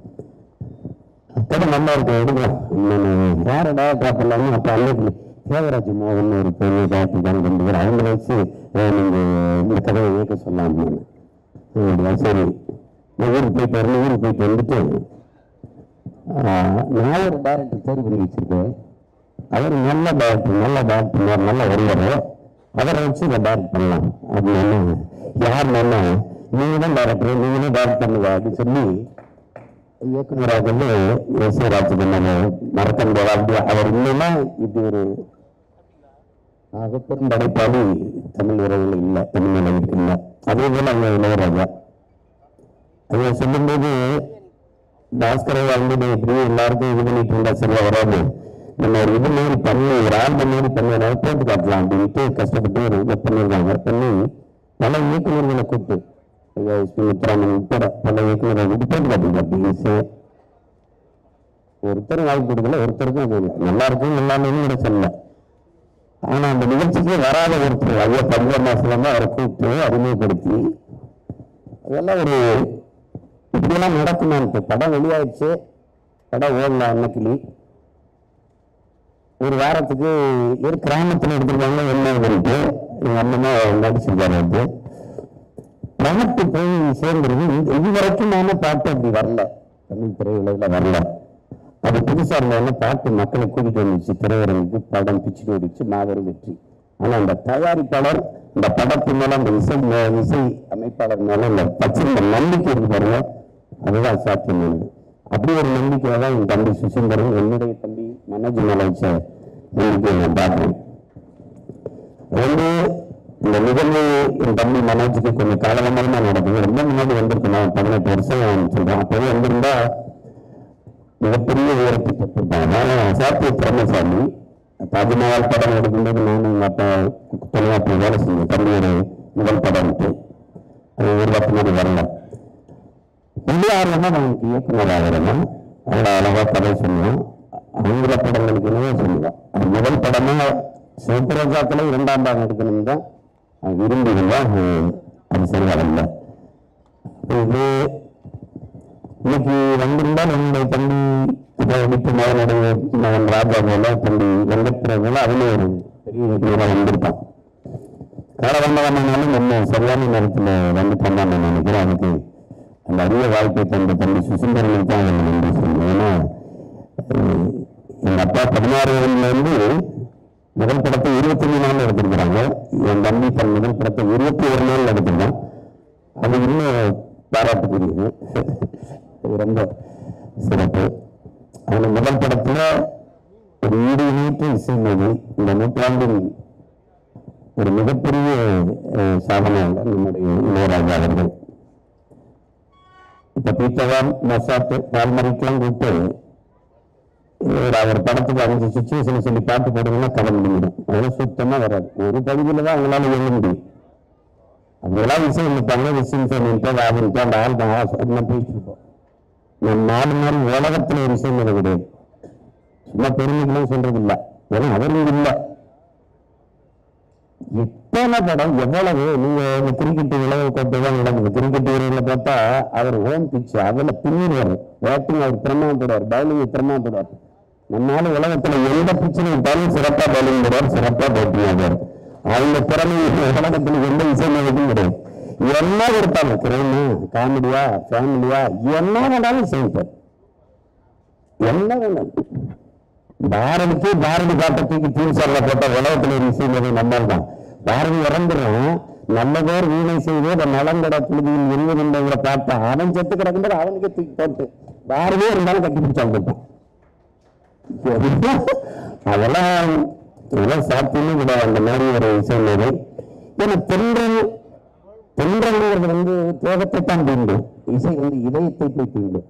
கதை நல்லா இருக்கு எடுங்க யார டாக்டர் அப்பெல்லாம் அப்ப அன்னைக்கு தேவராஜ் மோகன் ஒரு பெரிய டாக்டர் தான் கொண்டு வர அவங்கள வச்சு அஹ், நீங்க இந்த கதையை இயக்க சொல்லலாம் அப்படின்னா சரி நான் ஊருக்கு போயிட்டு வரணும் ஊருக்கு போயிட்டு வந்துட்டு ஆஹ், நான் ஒரு டேரக்டர் தேர்வு பண்ணி வச்சிருக்கேன் அவர் நல்ல டேரக்டர் நல்ல டேரக்டர் நல்ல வருவார் அவரை வச்சு இதை டேரக்ட் பண்ணலாம் அப்படின்னு யார் நல்லா நீங்க தான் டேரக்டர் நீங்க தான் டேரக்ட் பண்ணுங்க அப்படின்னு சொல்லி இயக்குனராக வந்து எஸ் ஏ ராஜகண்ணன் மறக்க முடியாது அப்படி அவர் இல்லைன்னா இப்படி ஒரு ஆகப்பெரும் படைப்பாளி தமிழ் உறவுகள் இல்லை தமிழ் நிலைக்கு இல்லை அதே போல அவங்க இளையராஜா அதை சொல்லும்போது பாஸ்கரை வந்து இப்படி எல்லாருக்கும் இது பண்ணிட்டு இருந்தா சரியா வராது நம்ம ஒரு இது மாதிரி பண்ணி ஒரு ஆல்பம் மாதிரி பண்ணி அதை போட்டு காட்டலாம் அப்படின்ட்டு கஷ்டப்பட்டு ஒரு இதை பண்ணியிருக்காங்க பண்ணி பல இயக்குநர்களை கூப்பிட்டு ஐயா எஸ் பி முத்துராமன் உட்பட பல இயக்குநர்களை கூப்பிட்டு போட்டு காட்டுங்க அப்படி ஈஸியா ஒருத்தர் வாய்ப்பு கொடுக்கல ஒருத்தருக்கும் அது இல்லை. நல்லா இருக்கும் நல்லா இல்லைன்னு கூட சொல்லல ஆனா அந்த நிகழ்ச்சிக்கு வராத ஒருத்தர் ஐயா பஞ்சர் மாசம் அவரை கூப்பிட்டு அறிமுகப்படுத்தி அதெல்லாம் ஒரு இப்படியெல்லாம் நடக்குமான்ட்டு படம் வெளியாயிடுச்சு படம் ஓடல அன்னைக்கிளி ஒரு வாரத்துக்கு ஒரு கிராமத்தில் எடுத்துருக்காங்க என்ன பண்ணிட்டு எங்க அண்ணமா நடிச்சிருக்காரு வந்து பணத்து போய் சேர்ந்துருக்கு இது- இது வரைக்கும் நாம பாட்டு அப்படி வரல தமிழ் திரையுலகில் வரல அது புதுசா இருந்தாலும் பாட்டு மக்களை கூட்டிட்டு வந்துச்சு திரையரங்குக்கு படம் பிச்சு ஓடிச்சு மாபெரும் வெற்றி ஆனா அந்த தயாரிப்பாளர் இந்த படத்து மேல அந்த இசை மே- இசை அமைப்பாளர் மேல இந்த பச்சிருந்த நம்பிக்கை இருக்கு பாருங்க அதுதான் சாத்தியமானது அப்படி ஒரு நம்பிக்கையை தான் என் தம்பி சுசீந்தரன் என்னுடைய தம்பி மனோஜ் மேல வச்ச நம்பிக்கையை நான் பார்க்கிறேன் ரெண்டு இந்த நிகழ்வு என் தம்பி மனோஜுக்கு கொஞ்சம் காலகட்டமா நடக்குது ரொம்ப முன்னாடி வந்திருக்கணும் பதினெட்டு வருஷம் சொல்றேன் அப்பவே வந்திருந்தா மிகப்பெரிய உயரத்தை பெற்றிருப்பாங்க நான் சாத்திய திறமைசாமி தாஜ்மஹால் படம் எடுக்கும்போது நானும் எங்கள் அப்பா தொலைவாட்டில் வேலை செஞ்சேன் தம்பியோட முதல் படம்ட்டு அது ஒரு பத்து மாதிரி வரல இது ஆர்வமா நமக்கு இயக்குனர் ஆகிறோம் அவ்வளோ அழகா கதை சொல்லுவோம் ஆங்கில படங்களுக்கு என்னவோ சொல்லுவோம் அது முதல் படமா சிவபிரஜாக்களை இரண்டாம் பாகம் எடுக்கணும் தான் அவன் விரும்பியிருந்தா அது அது சரியா வரல இது இன்னைக்கு வந்திருந்தால் என்னுடைய தம்பி இதை எடுத்து மகனுடைய மகன் ராஜா போல தம்பி வெங்கட்பிர போல அவனே ஒரு பெரிய இயக்குனராக வந்திருப்பான் காலவந்தவனாலும் நம்ம சரியான நேரத்தில் வந்துட்டான் நான் நினைக்கிறேன் அதுக்கு அந்த அரிய வாழ்க்கை தந்த தம்பி சுசுந்தரனுக்கு தான் அதில் நன்றி சொல்லணும் ஏன்னா அஹ், எங்க அப்பா பதினாறு இருந்து முதல் படத்தை இருபத்தி மூணு நாள் எடுத்திருக்கிறாங்க என் தம்பி தன் முதல் படத்தை இருபத்தி ஒரு நாள் எடுத்திருக்கான் அது இன்னும் பாராட்டுக்குரியது இது ரொம்ப சிறப்பு அந்த முதல் படத்துல ஒரு ஈடு இணைப்பு இசைமொழி இந்த நூற்றாண்டின் ஒரு மிகப்பெரிய அஹ், சாதனையாளர் நம்முடைய இளையராஜா அவர்கள் இப்ப பீத்தவான் மொசாட்டு பால்மரிக்கெல்லாம் கூப்பிட்டு ஒரு அவர் படத்துக்கு அஞ்சு சுச்சுவேஷன் சொல்லி பாட்டு போடுங்கன்னா கதை முடிஞ்சிடும் அதெல்லாம் சுத்தமா வராது ஒரு பகுதியில தான் அவங்களால எழுத முடியும் அவங்களாம் விஷயம் இருப்பாங்க விஷயம் சொல்லிட்டு வாங்கிட்டு அந்த ஆள் தான் அதெல்லாம் பேசிட்டு இருப்போம் நம்ம நாலு மாதிரி உலகத்துல ஒரு விஷயம் எனக்கு கிடையாது சும்மா பெருமைகளும் சொல்றது இல்ல ஏன்னா அவரும் இல்ல எத்தனை படம் எவ்வளவு நீங்க இந்த கிரிக்கெட் உலக கோப்பை தான் நடக்குது கிரிக்கெட் வீரர்களை பார்த்தா அவர் ஹோம் பிச் அதுல பின்னிடுவார் பேட்டிங் அவர் திறமா போடுவார் பவுலிங் திறமா போடுவார் நம்மளால உலகத்துல எந்த பிச்சில் விட்டாலும் சிறப்பா பவுலிங் போடுவார் சிறப்பா பேட்டிங் ஆடுவார் அவங்க திறமை உலகத்துல எந்த இசைமையும் கிடையாது என்ன கொடுத்தாலும் கிரைமு காமெடியா ஃபேமிலியா என்ன வேணாலும் செய்வார் என்ன வேணாலும் பாரதிக்கு பாரதி பாட்டை தூக்கி தீர்ச்சால போட்ட உலகத்துல ஒரு இசைமதி நம்மால் தான் பாரதி இறந்துடும் நல்ல பேர் வீணை செய்து அந்த நலங்கட புழுதியில் எங்குகின்ற பாட்டை அவன் செத்து கிடக்கும்போது அவனுக்கே தூக்கி போட்டு பாரதியே இருந்தாலும் கட்டி பிடிச்சாங்க போட்டான் அதெல்லாம் இதெல்லாம் சாத்தியமே கிடையாது அந்த மாதிரி ஒரு இசைமதி ஏன்னா தென்றல் தென்றல்ங்கிறது வந்து தேகத்தை தான் தீண்டும் இசை வந்து இதயத்தை போய் தீண்டும்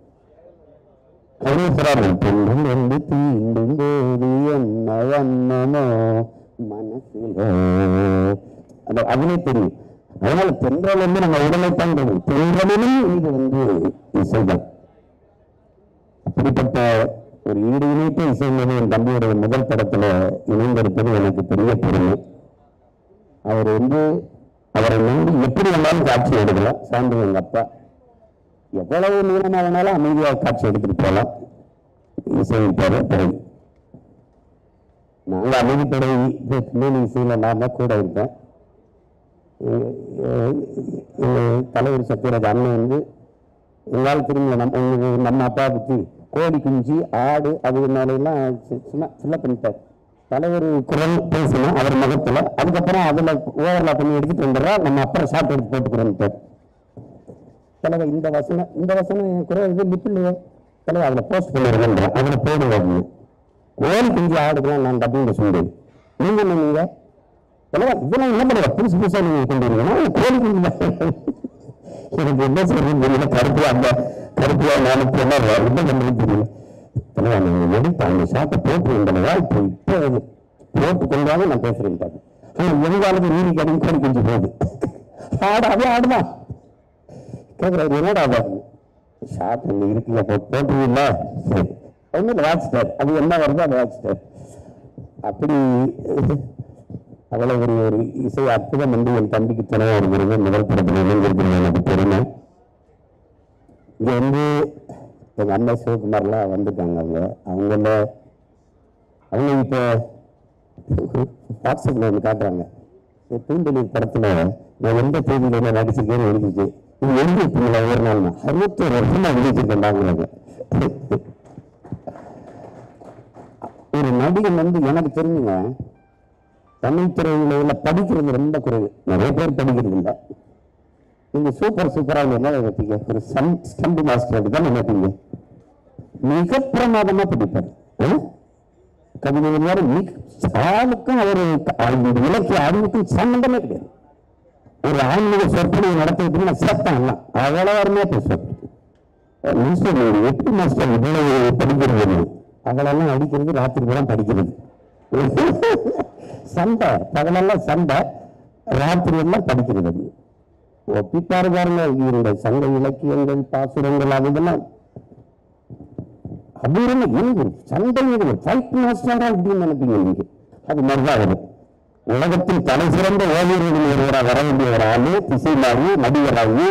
கணேஸ்வரர் பெண்கள் வந்து தீண்டும் போது என்ன வண்ணமோ மனசுல அந்த அதுவே தெரியும் அதனால தென்றல் வந்து நம்ம உடலை தான் தெரியும் தென்றலிலும் இது வந்து இசைதான் அப்படிப்பட்ட ஒரு ஈடு இணைத்த இசைஞானி என் தம்பியுடைய முதல் படத்துல இணைந்திருப்பது எனக்கு பெரிய பெருமை அவர் வந்து அவரை நம்பி எப்படி வேணாலும் காட்சி எடுக்கலாம் சார்ந்து எங்க அப்பா எவ்வளவு நீளமா வேணாலும் அமைதியாக காட்சி எடுத்துட்டு போகலாம் இசையமைப்பாரு பிறகு நாங்கள் அமைதிப்படை பின்னணி இசையில் நான் தான் கூட இருப்பேன் எங்க- எ- எங்க தலைவர் சத்யராஜ் அண்ணன் வந்து எங்களால் திரும்ப நம்ம உங்க- நம்ம அப்பா பற்றி கோழி குஞ்சு ஆடு அது மேலாம் சும்மா ஃபில்லப் பண்ணிட்டார் தலைவர் குரல் பேசணும் அவர் முகத்தில் அதுக்கப்புறம் அதில் ஓவர்லாப் பண்ணி எடுத்துட்டு வந்துடுறா நம்ம அப்புறம் ஷார்ட் எடுத்து போட்டுக்கிறோன்ட்டார் தலைவர் இந்த வசனம் இந்த வசனம் என் குரல் இது லிப்பில்லையே தலைவர் அதில் போஸ்ட் பண்ணிடுறேன் அதில் போடுவாங்க கோழி குஞ்சு ஆடுக்கலாம் நான் டப்பிங்க சொல்லுவேன் நீங்க என்ன நீங்க தலைவர் இதெல்லாம் என்ன பண்ணுவா புதுசு புதுசா நீங்க கொண்டு வரீங்கன்னா கோழி குஞ்சு தான். எனக்கு என்ன சொல்றது தெரியல கருப்பு அந்த கருப்பியா நானும் என்ன என்ன பண்ணுறது தெரியல தலைவா நீங்க எடுத்து அந்த ஷாட்டை போட்டு இருந்தனவா இப்போ இப்போ அது போட்டு கொண்டாலும் நான் பேசுறேன் பாரு ஆனா எங்காலும் நீதி கடன் கோழி குஞ்சு போகுது ஆடாவே ஆடுதான் கேட்குறாரு என்னடா அது ஷார்ட் இங்க இருக்குல்ல போட்டு போட்டுருவீங்கள சரி ஒன்றும் வாட்சிட்டார் அது என்ன வருதோ அதை வாட்சிட்டார் அப்படி அவ்வளவு ஒரு ஒரு இசை அற்புதம் வந்து என் தம்பிக்கு துணை வருகிறது முதல் படத்தில் இணைந்திருக்கிறது எனக்கு பெருமை இங்க வந்து எங்க அண்ணன் சிவகுமார்லாம் வந்துட்டாங்க அவங்க அவங்கள அவங்க இப்போ வாட்ஸ்அப்ல வந்து காட்டுறாங்க இந்த பூந்தொழி படத்துல நான் எந்த தேதியில என்ன நடிச்சிருக்கேன்னு எழுதிச்சு இது எழுதிருக்கீங்களா ஒரு நாள் அறுபத்தோரு வருஷமா எழுதிச்சிருக்கேன் நாங்க ஒரு நடிகன் வந்து எனக்கு தெரிஞ்சுங்க தமிழ் திரையுலகில் படிக்கிறது ரொம்ப குறைவு நிறைய பேர் படிக்கிறது இல்லை நீங்க சூப்பர் சூப்பராக என்ன வைப்பீங்க ஒரு சன் ஸ்டண்ட் மாஸ்டர் அப்படிதான் நினைப்பீங்க மிக பிரமாதமா படிப்பார் ஆ? கவிதை எழுதுவாரு மிக ஆளுக்கும் அவர் இந்த இலக்கிய அறிவுக்கும் சம்பந்தமே கிடையாது ஒரு ஆன்மீக சொற்பொழிவு நடத்துறதுக்கு சத்தம் எல்லாம் அவ்வளோ அருமையா பேசுவார் மாஸ்டர் நீங்க எப்படி மாஸ்டர் இவ்வளவு படிக்கிறது அவளெல்லாம் அடிக்கிறது ராத்திரி கூட படிக்கிறது சண்டை பகலெல்லாம் சண்டை ராத்திரி எல்லாம் படிக்கிறது அது. ஒப்பிப்பாரு பாருங்க இந்த சங்க இலக்கியங்கள் பாசுரங்கள் அது இதெல்லாம் அபூர்வமா இருக்கு சண்டை இருக்கு ஃபைட் மாஸ்டரா அப்படின்னு நினைப்பீங்க நீங்க அது மாதிரிதான் வரும் உலகத்தின் தலை சிறந்த ஓவியர்களில் ஒருவராக வர வேண்டிய ஒரு ஆளு திசைமாறி நடிகராகி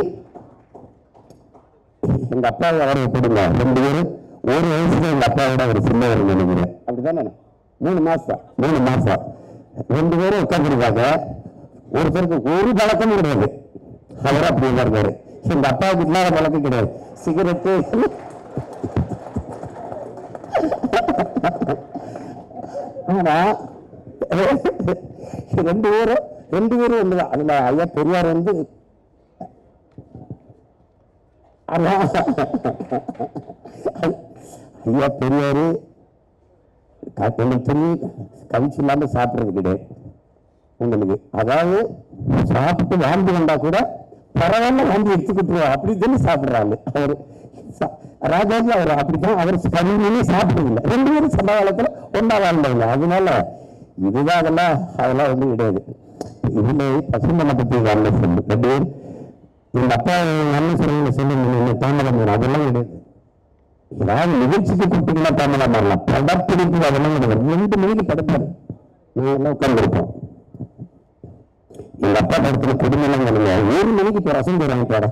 எங்க அப்பாவை அவரை எப்படிங்க ரெண்டு பேரும் ஒரு வயசுல எங்க அப்பாவோட ஒரு சின்னவர் நினைக்கிறேன் அப்படிதானே மூணு மாசம் மூணு மாசம் ரெண்டு பேரும் உட்காந்துருக்காங்க ஒருத்தருக்கு ஒரு பழக்கமும் கிடையாது அவர் அப்படி தான் இருக்காரு எங்க அப்பாவுக்கு இல்லாத பழக்கம் கிடையாது சிகரெட்டு ஆனா ரெண்டு பேரும் ரெண்டு பேரும் ஒண்ணுதான் அதுல ஐயா பெரியார் வந்து ஆமா. ஐயா பெரியாரு க- எனக்கு தெரியும் கவிச்சு இல்லாம சாப்பிடுறது கிடையாது உங்களுக்கு அதாவது சாப்பிட்டு வாந்தி வந்தா கூட பரவாயில்ல வாந்தி எடுத்துக்கிட்டுருவா அப்படி தானே சாப்பிடுறாங்க அவர் சா- ராஜாஜி அவர் அப்படித்தான் அவர் கவிஞனே சாப்பிடுறது இல்லை ரெண்டு பேரும் சம காலத்துல ஒன்னா வாழ்ந்தவங்க அதனால இதுதான் அதெல்லாம் அதெல்லாம் ஒன்றும் கிடையாது இதுல பசுமனை பத்தி வரல சொல்லு ரெண்டு பேர் எங்க அப்பா எங்க அண்ணன் சொல்லுங்க சொல்லுங்க தாமதம் வரும். அதெல்லாம் கிடையாது ஏதாவது நிகழ்ச்சிக்கு கூப்பிட்டீங்கன்னா தாமதம் வரலாம் படப்பிடிப்பு அதெல்லாம் கிடையாது ரெண்டு மணிக்கு படுப்பாரு நாங்க எல்லாம் உட்கார்ந்துருப்போம் எங்க அப்பா படத்துல குடும்பம் கிடையாது ஏழு மணிக்கு இப்போ ரசம் போறாங்க பாட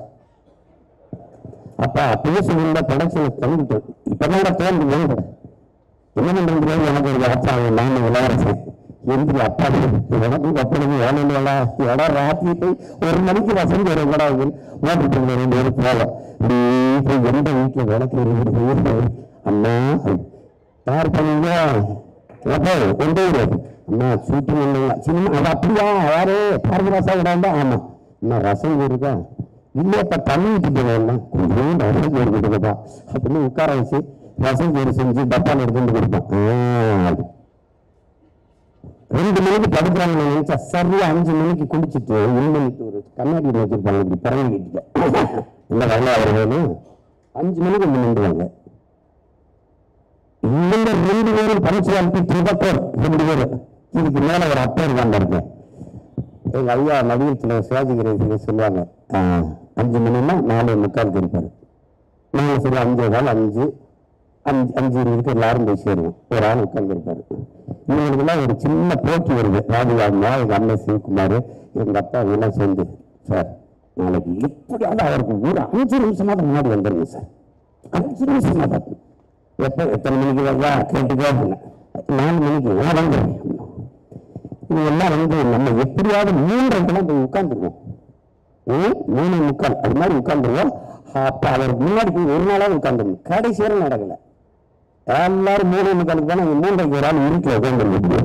அப்பா அப்பயே சொல்லியிருந்தா ப்ரொடக்ஷன் தந்துட்டோம் இப்பதான் தோன்று வேணும் என்ன பண்றது எனக்கு ஒரு ஆச்சா நான் இளவரசன் எந்திரி அப்பா எனக்கும் கப்பலுக்கு வேலையில் வேலை இடம் ராத்திரி போய் ஒரு மணிக்கு வசந்தி வரும் கூட ஓட்டிட்டு ரெண்டு பேரும் போகலாம் இப்படி போய் எந்த வீட்டில் விளக்கு இருக்குது அண்ணா யார் பண்ணீங்க எப்போ கொண்டு வரு அம்மா ஷூட்டிங் இல்லைங்க சின்ன அது அப்படியா யாரு பாரதிராசா விடாண்டா ஆமா அம்மா ரசம் இருக்கா இல்லையப்பா தண்ணி விட்டுட்டு வேண்டாம் கொஞ்சம் ரசம் சோறு கொடுக்கப்பா அப்படின்னு உட்கார வச்சு ரசம் சோறு செஞ்சு டப்பால் எடுத்துட்டு கொடுப்பான் ஆ. ரெண்டு மணிக்கு படுக்கிறாங்க நினைச்சா சரியா அஞ்சு மணிக்கு குடிச்சிட்டு ஏழு மணிக்கு ஒரு கண்ணாடி ஒண்ணு வச்சிருப்பாங்க இப்படி பிறகு கிட்ட இல்ல வரல அவர் வேணும் அஞ்சு மணிக்கு வந்து நின்றுவாங்க இவங்க ரெண்டு பேரும் பரிசு அனுப்பி திருப்பத்தோர் ரெண்டு பேரும் இதுக்கு மேல ஒரு அப்பர் தான் இருக்கேன் எங்க ஐயா நடிகர் தலைவர் சிவாஜி கணேசன் சொல்லுவாங்க ஆஹ், அஞ்சு மணின்னா நாலு முக்காலுக்கு இருப்பாரு நாங்க சரி அஞ்சு நாள் அஞ்சு அஞ்சு அஞ்சு இருபதுக்கு எல்லாரும் போய் சேருவோம் ஒரு ஆள் உட்கார்ந்து இருப்பாரு இவங்களுக்குலாம் ஒரு சின்ன போட்டி வருது ராஜு அம்மா எங்க அண்ணன் சிவகுமார் எங்க அப்பா எல்லாம் சேர்ந்து சார் நாளைக்கு எப்படியாவது அவருக்கு ஒரு அஞ்சு நிமிஷமாவது முன்னாடி வந்துருங்க சார் அஞ்சு நிமிஷமா பார்த்து எப்போ எத்தனை மணிக்கு வருவா கேட்டுக்கோ அப்படின்னா நாலு மணிக்கு நான் வந்துடுறேன் இது எல்லாம் வந்து நம்ம எப்படியாவது மூன்றரைக்கெல்லாம் போய் உட்காந்துருவோம் ம், மூணு முக்கால் அது மாதிரி உட்காந்துருவோம் அப்ப அவருக்கு முன்னாடி போய் ஒரு நாளாவது உட்காந்துருவோம் கடைசி வரை நடக்கல எல்லாரும் மூணு முக்காலுக்கு போனா மூன்றைக்கு ஒரு ஆள் இருட்டில் உட்காந்துருவோம்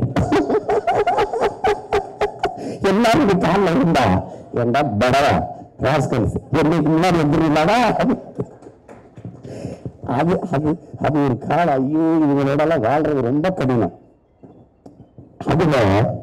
எல்லாரும் இப்படி காலில் இருந்தா ஏண்டா படவா ராஸ்கல்ஸ் என்னைக்கு முன்னாடி வந்துருந்தாடா அது அது அது ஒரு காலம் ஐயோ இவங்களோட வாழ்றது ரொம்ப கடினம் அதுல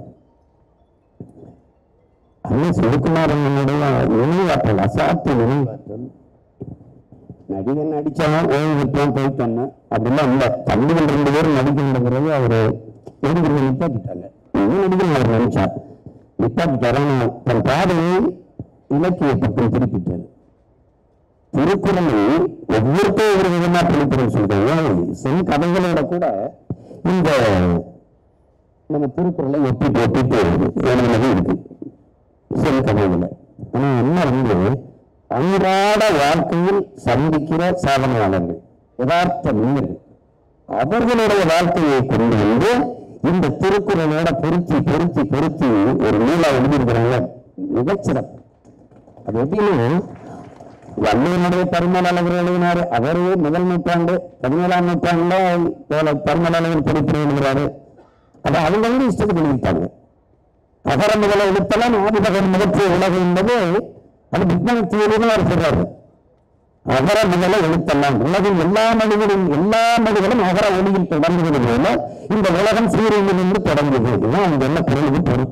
அண்ணன் சிவகுமாரனுடைய நினைவாற்றல் அசாத்திய நினைவாற்றல் நடிகன் நடிச்சாலும் ஓய்வு விட்டோம் போயிட்டோன்னு அப்படிலாம் இல்லை தம்பிகள் ரெண்டு பேரும் நடிக்கின்ற பிறகு அவரு நடிகர்கள் நிப்பாட்டிட்டாங்க இன்னும் நடிகர் அவர் நினைச்சார் நிப்பாட்டிட்டாரு ஆனா தன் பாதையை இலக்கிய பக்கம் திருப்பிட்டாரு திருக்குறளை ஒவ்வொருத்தரும் ஒரு விதமா திருக்குறள் சொல்றாங்க சென் கதைகளோட கூட இந்த நம்ம திருக்குறளை ஒப்பிட்டு ஒப்பிட்டு எழுதுனது இருக்கு சில கதைகளை ஆனா என்ன வந்து அன்றாட வாழ்க்கையில் சந்திக்கிற சாதனையாளர்கள் யதார்த்த மனிதர்கள் அவர்களுடைய வாழ்க்கையை கொண்டு வந்து இந்த திருக்குறளோட பொருத்தி பொருத்தி பொருத்தி ஒரு நூலா எழுதியிருக்கிறாங்க மிகச்சிறப்பு அது எப்படின்னா வள்ளுவனுடைய பரிமள அளவர் எழுதினாரு அவரே முதல் நூற்றாண்டு பதினேழாம் நூற்றாண்டுல போல பரிமள அளவர் பொறுப்பு எழுதுகிறாரு அதை அவங்க வந்து இஷ்டத்துக்கு எழுதிட்டாங்க அகர முதல எழுத்தெல்லாம் ஆதிபகன் முதற்று உலகு என்பது அது பிக்மன் தியரின்னு அவர் சொல்றாரு அகர முதல எழுத்தெல்லாம் உலகின் எல்லா மொழிகளும் எல்லா மொழிகளும் அகர ஒளியில் தொடங்குவது போல இந்த உலகம் சீரியலிலிருந்து தொடங்குது இதுதான் அங்க என்ன பொருளுக்கு பொருள்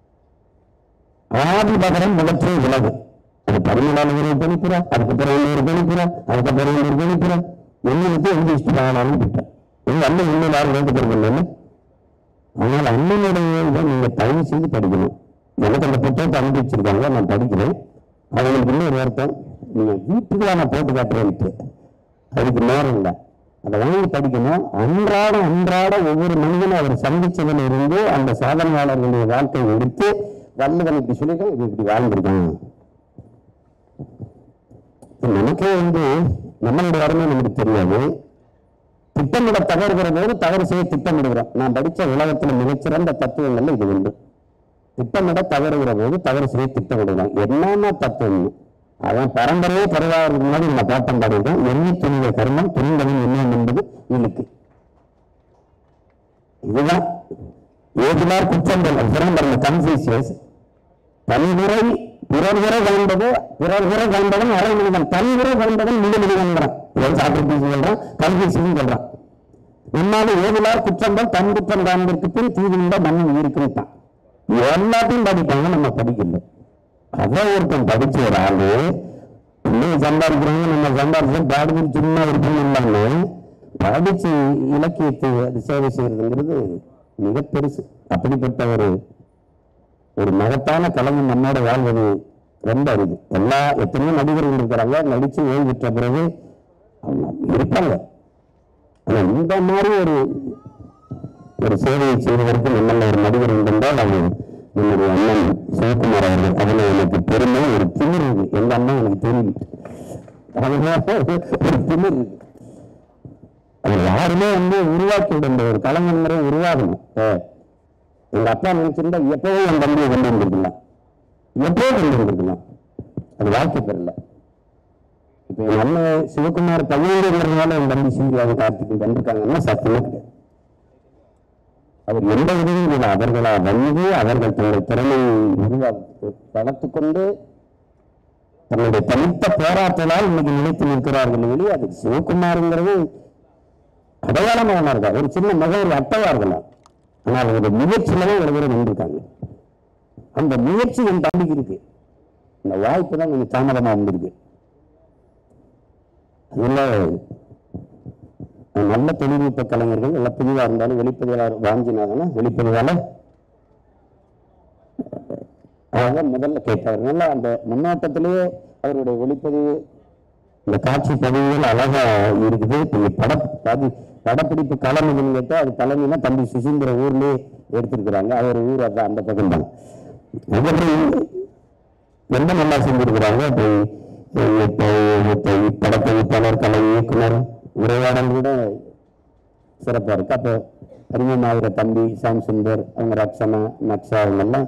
ஆதிபகரன் முதற்று உலகு அது பதினேழாம் ஒரு கணிப்புறா அதுக்கு பிறகு இன்னொரு கணிப்புறா அதுக்கு பிறகு இன்னொரு கணிப்புறா என்ன வச்சு எந்த இஷ்டமானாலும் விட்டேன் எங்க அண்ணன் இன்னும் யாரும் வேண்டு பெறுங்க ஆனால் அண்ணனுடைய இதை நீங்க தயவு செய்து படிக்கணும் எனக்கு அந்த புத்தகத்தை அனுப்பிச்சிருக்காங்க நான் படிக்கிறேன் அவங்களுக்கு இன்னொரு அர்த்தம் நீங்க வீட்டுக்கு நான் போட்டு காட்டுறேன்ட்டு அதுக்கு நேரம் இல்லை அதை வாங்கி படிக்கணும் அன்றாட அன்றாட ஒவ்வொரு மனிதனும் அவர் சந்திச்சதுல இருந்து அந்த சாதனையாளர்களுடைய வாழ்க்கையை எடுத்து வள்ளுவன் இப்படி சொல்லிட்டு இது இப்படி வாழ்ந்திருக்கான் இப்ப நமக்கே வந்து நம்மளுடைய அருமை நமக்கு தெரியாது திட்டமிட தவறுகிற போது தவறு செய்ய திட்டமிடுகிறோம் நான் படிச்ச உலகத்துல மிகச்சிறந்த தத்துவங்கள்ல இது உண்டு திட்டமிட தவறுகிற போது தவறு செய்ய திட்டமிடுகிறோம் என்னென்ன தத்துவம் அவன் பரம்பரையே பரவாயிற்கு முன்னாடி நம்ம பாட்டம் பாடியிருக்கோம் எண்ணி துணிந்த கர்மம் துணிந்தவன் என்ன என்பது இழுக்கு இதுதான் ஏதுமார் குற்றங்கள் அதுதான் பாருங்க கன்ஃபியூசியஸ் தன்முறை பிறர்குறை காண்பது பிறர்குறை காண்பவன் அரை மனிதன் தன்முறை காண்பவன் மிக மனிதன்கிறான் இவன் சாக்ரட்டிஸ் சொல்றான் கன்ஃபியூசியஸ் சொல்றான் நம்மால ஏதுலார் குற்றங்கள் தன் குற்றம் காண்பதற்கு பின் தீவிர மன்னன் இருக்குன்ட்டான் எல்லாத்தையும் படிப்பாங்க நம்ம படிக்கல அதை ஒருத்தன் படிச்ச ஒரு ஆளு பிள்ளைங்க சம்பாதிக்கிறாங்க நம்ம சம்பாதிச்சு பாடுவது சும்மா இருப்போம் இல்லாம படிச்சு இலக்கியத்தை அது சேவை செய்யறதுங்கிறது மிக பெருசு அப்படிப்பட்ட ஒரு ஒரு மகத்தான கலைஞன் நம்மோட வாழ்வது ரொம்ப அரிது எல்லா எத்தனையோ நடிகர்கள் இருக்கிறாங்க நடிச்சு ஓய்வு பெற்ற பிறகு அவங்க இருப்பாங்க ஆனா இந்த மாதிரி ஒரு ஒரு சேவையை செய்வதற்கு நம்மள ஒரு நடிகர் உண்டென்றால் அது நம்முடைய அண்ணன் சிவகுமார் அவர்கள் அதில் எனக்கு பெருமை ஒரு திமிர் இருக்கு எங்க அண்ணன் எனக்கு தெரியும் அதனால ஒரு திமிர் இருக்கு அது யாருமே வந்து உருவாக்கி விட ஒரு கலைஞர் உருவாகணும் இப்ப எங்க அப்பா நினைச்சிருந்தா எப்பவும் என் தம்பியை கொண்டு வந்திருக்கலாம் எப்போ கொண்டு வந்திருக்கலாம் அது வாழ்க்கை பெறல இப்ப என் அண்ணன் சிவகுமார் பையன்கிறதுனால என் தம்பி சீரியாவை கார்த்திக்கு வந்திருக்காங்கன்னா சத்தியமே கிடையாது அவர் எந்த உதவியும் இல்லை அவர்களா வந்து அவர்கள் தன்னுடைய திறமையை உருவாக்கி வளர்த்துக் கொண்டு தன்னுடைய தனித்த போராட்டத்தால் இன்னைக்கு நிலைத்து நிற்கிறார்கள் வெளியே அது சிவகுமாருங்கிறது அடையாளமாக இருக்கா ஒரு சின்ன மகன் ஒரு அட்டையா இருக்கலாம் ஆனால் ஒரு முயற்சியில தான் ஒரு பேர் நின்றுருக்காங்க அந்த முயற்சி என் தம்பிக்கு இருக்கு இந்த வாய்ப்பு தான் கொஞ்சம் தாமதமா வந்திருக்கு அதுல நல்ல தொழில்நுட்ப கலைஞர்கள் நல்ல புதிதாக இருந்தாலும் வெளிப்பதிவாளர் வாஞ்சினாங்கன்னா வெளிப்பதிவாளர் அதான் முதல்ல கேட்டார் அதனால அந்த முன்னோட்டத்திலேயே அவருடைய ஒளிப்பதிவு இந்த காட்சி பதிவுகள் அழகா இருக்குது நீங்க பட பதி படப்பிடிப்பு களம் எதுன்னு கேட்டா அது தலைமைனா தம்பி சுசீந்திர ஊர்லயே எடுத்திருக்கிறாங்க அவர் ஊர் அதான் அந்த பக்கம் தான் அதுக்கப்புறம் ரொம்ப நல்லா செஞ்சிருக்கிறாங்க இப்போ இப்போ இப்போ படத்தொகுப்பாளர் கலை இயக்குனர் உரையாடல் கூட சிறப்பா இருக்கு அப்போ அறிமுகமாகிற தம்பி சாம் சுந்தர் அவங்க ரக்ஷனா நக்ஷா அவங்கெல்லாம்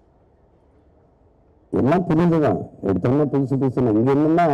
எல்லாம் புரிஞ்சுதான் எடுத்தோம்னா புதுசு புதுசு இங்க என்னன்னா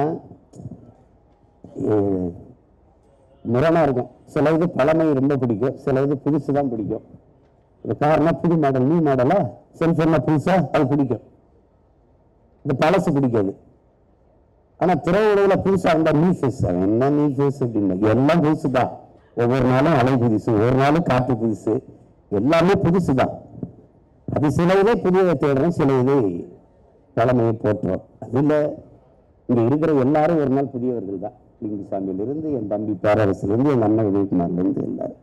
அஹ், முரணா இருக்கும் சில இது பழமை ரொம்ப பிடிக்கும் சில இது புதுசு தான் பிடிக்கும் இந்த காரணம் புது மாடல் நியூ மாடலா செல்போன்னா புதுசா அது பிடிக்கும் இந்த பழசு பிடிக்காது ஆனா திரையுலகில புதுசா இருந்தா நியூ ஃபேஸ் என்ன நியூ ஃபேஸ் அப்படின்னு எல்லாம் புதுசு தான் ஒவ்வொரு நாளும் அலை புதுசு ஒவ்வொரு நாளும் காற்று புதுசு எல்லாமே புதுசு தான் அது சில இதே புதியதை தேடுறோம் சில இது பழமையை போற்றுறோம் அதுல இங்க இருக்கிற எல்லாரும் ஒரு நாள் புதியவர்கள் தான் லிங்குசாமியில இருந்து என் தம்பி பேரரசுல இருந்து எங்க அண்ணன் உதயகுமார்ல இருந்து எல்லாரும்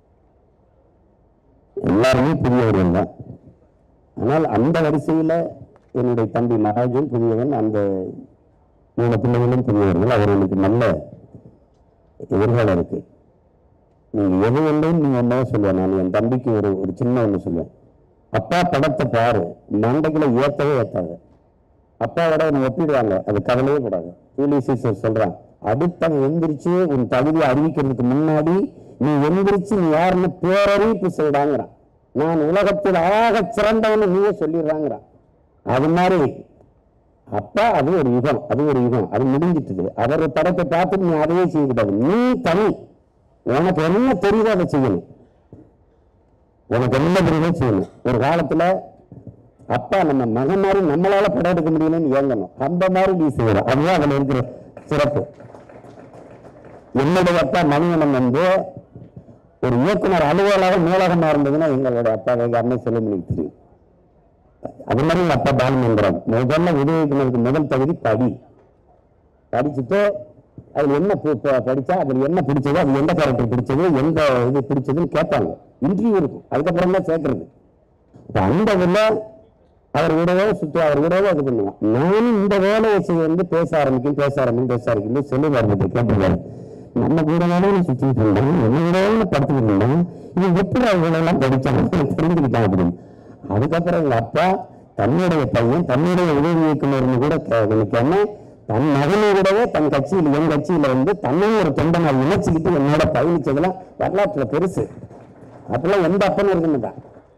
எல்லாருமே புதியவர்கள் தான் ஆனால் அந்த வரிசையில என்னுடைய தம்பி மகாஜன் புதியவன் அந்த மூணு பிள்ளைகளும் புதியவர்கள் அவர்களுக்கு நல்ல எதிர்காலம் இருக்கு நீங்க எது இல்லைன்னு நீங்க என்ன சொல்லுவேன் நான் என் தம்பிக்கு ஒரு ஒரு சின்ன ஒண்ணு சொல்லுவேன் அப்பா படத்தை பாரு மண்டைக்குள்ள ஏத்தவே ஏத்தாது அப்பாவோட உன்னை ஒப்பிடுவாங்க அது கவலையே படாது ஜூலியஸ் சீசர் சொல்றான் அடுத்தவன் எந்திரிச்சு உன் தகுதியை அறிவிக்கிறதுக்கு முன்னாடி நீ எந்திரிச்சு நீ யாருன்னு பேரறிவிப்பு செய்டாங்கிறான் நான் உலகத்தில் ஆக சிறந்தவன் நீயே சொல்லிடுறாங்கிறான் அது மாதிரி அப்பா அது ஒரு யுகம் அது ஒரு யுகம் அது முடிஞ்சிட்டுது அவர் படத்தை பார்த்துட்டு நீ அதையே செய்யக்கூடாது நீ தனி உனக்கு என்ன தெரியுதோ அதை செய்யணும் உனக்கு என்ன தெரியுதோ செய்யணும் ஒரு காலத்துல அப்பா நம்ம மகன் மாதிரி நம்மளால படம் எடுக்க முடியலன்னு ஏங்கணும் அந்த மாதிரி நீ செய்யணும் அதுதான் அதுல இருக்கிற சிறப்பு என்னுடைய அப்பா மணிவனம் வந்து ஒரு இயக்குனர் அலுவலாக நூலகமா இருந்ததுன்னா எங்களோட அப்பா எங்க அன்னை செல்லுமணிக்கு தெரியும் அது மாதிரி எங்க அப்பா பாலமந்திரம் முதல்ல உதவி இயக்குனருக்கு முதல் தகுதி படி படிச்சுட்டு அதுல என்ன பு- ப- படிச்சா அதுல என்ன பிடிச்சது அது எந்த கேரக்டர் பிடிச்சது எந்த இது பிடிச்சதுன்னு கேட்பாங்க இன்டர்வியூ இருக்கும் அதுக்கப்புறம் தான் சேர்க்கறது இப்ப அந்த இதுல அவர் விடவே சுத்து அவர் விடவே இது பண்ணுவான் நானும் இந்த வேலையை செய்ய வந்து பேச ஆரம்பிக்கும் பேச ஆரம்பிக்கும் பேச ஆரம்பிக்கும் செல்லுவார் கேட்டுருவாரு நம்ம கூட வேலையில சுத்திட்டு இருந்தோம் என்ன கூட படுத்துக்கிட்டு இருந்தோம் இது எப்படி அவங்க எல்லாம் படிச்சாங்க தெரிஞ்சுக்கிட்டான் அப்படின்னு அதுக்கப்புறம் எங்க அப்பா தன்னுடைய பையன் தன்னுடைய உதவி இயக்குனர்னு கூட கே- நினைக்காம தன் மகனை விடவே தன் கட்சியில் என் கட்சியில வந்து தன்னையும் ஒரு தொண்டனை இணைச்சுக்கிட்டு என்னோட பயணிச்சதெல்லாம் வரலாற்றுல பெருசு அப்பெல்லாம் எந்த அப்பனும் இருக்கணும்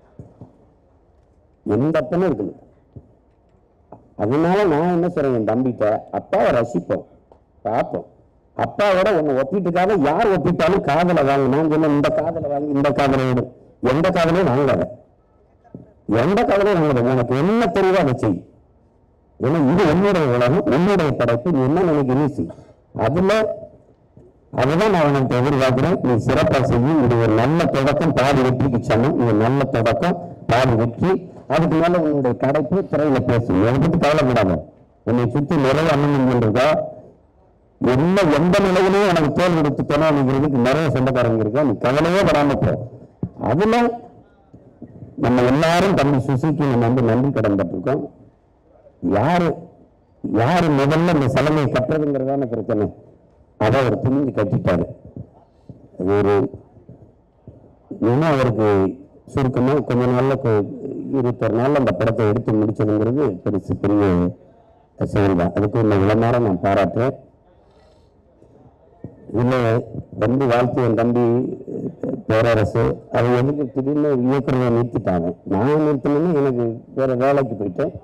எந்த அப்பனும் இருக்கணும் அதனால நான் என்ன சொல்றேன் என் தம்பிட்ட அப்பாவை ரசிப்போம் பார்ப்போம் அப்பாவோட ஒண்ணு ஒப்பிட்டுக்காக யார் ஒப்பிட்டாலும் காதலை வாங்க நான் சொன்ன இந்த காதலை வாங்கி இந்த காதலை விடு எந்த காதலையும் வாங்காத எந்த காதலையும் வாங்காத உனக்கு என்ன தெரியுதோ அதை செய் ஏன்னா இது உன்னுடைய உலகம் உன்னுடைய படைப்பு நீ என்ன நினைக்கிறீ செய் அதுல அதுதான் நான் உனக்கு எதிர்பார்க்கிறேன் நீ சிறப்பா செய்யும் இது ஒரு நல்ல தொடக்கம் பாதி வெற்றிக்கு சமம் இது நல்ல தொடக்கம் பாதி வெற்றி அதுக்கு மேல உன்னுடைய படைப்பு திரையில பேசும் எதை பத்தி கவலைப்படாத உன்னை சுத்தி நிறைய அண்ணன் இருக்கா என்ன எந்த நிலையிலையும் எனக்கு தோல் கொடுத்து துணைங்கிறதுக்கு நிறைய சொந்தக்காரங்க இருக்கா நீ கவலையே படாம போ அதுல நம்ம எல்லாரும் தம்பி சுசிக்கு நம்ம வந்து நன்றி கடன் பட்டிருக்கோம் யாரு யாரு முதல்ல இந்த சலமையை கட்டுறதுங்கிறதான பிரச்சனை அதை அவர் துணிஞ்சு கட்டிட்டாரு அது ஒரு இன்னும் அவருக்கு சுருக்கமா கொஞ்ச நாள்ல கொ- இருபத்தொரு நாள்ல அந்த படத்தை எடுத்து முடிச்சதுங்கிறது பெருசு பெரிய செயல் தான் அதுக்கு உள்ள இளமாரம் நான் பாராட்டுறேன் இதுல வந்து வாழ்த்து என் தம்பி அஹ், பேரரசு அதை எதுக்கு திடீர்னு இயக்குறதை நிறுத்திட்டாங்க நான் நிறுத்தினேன்னா எனக்கு வேற வேலைக்கு போயிட்டேன்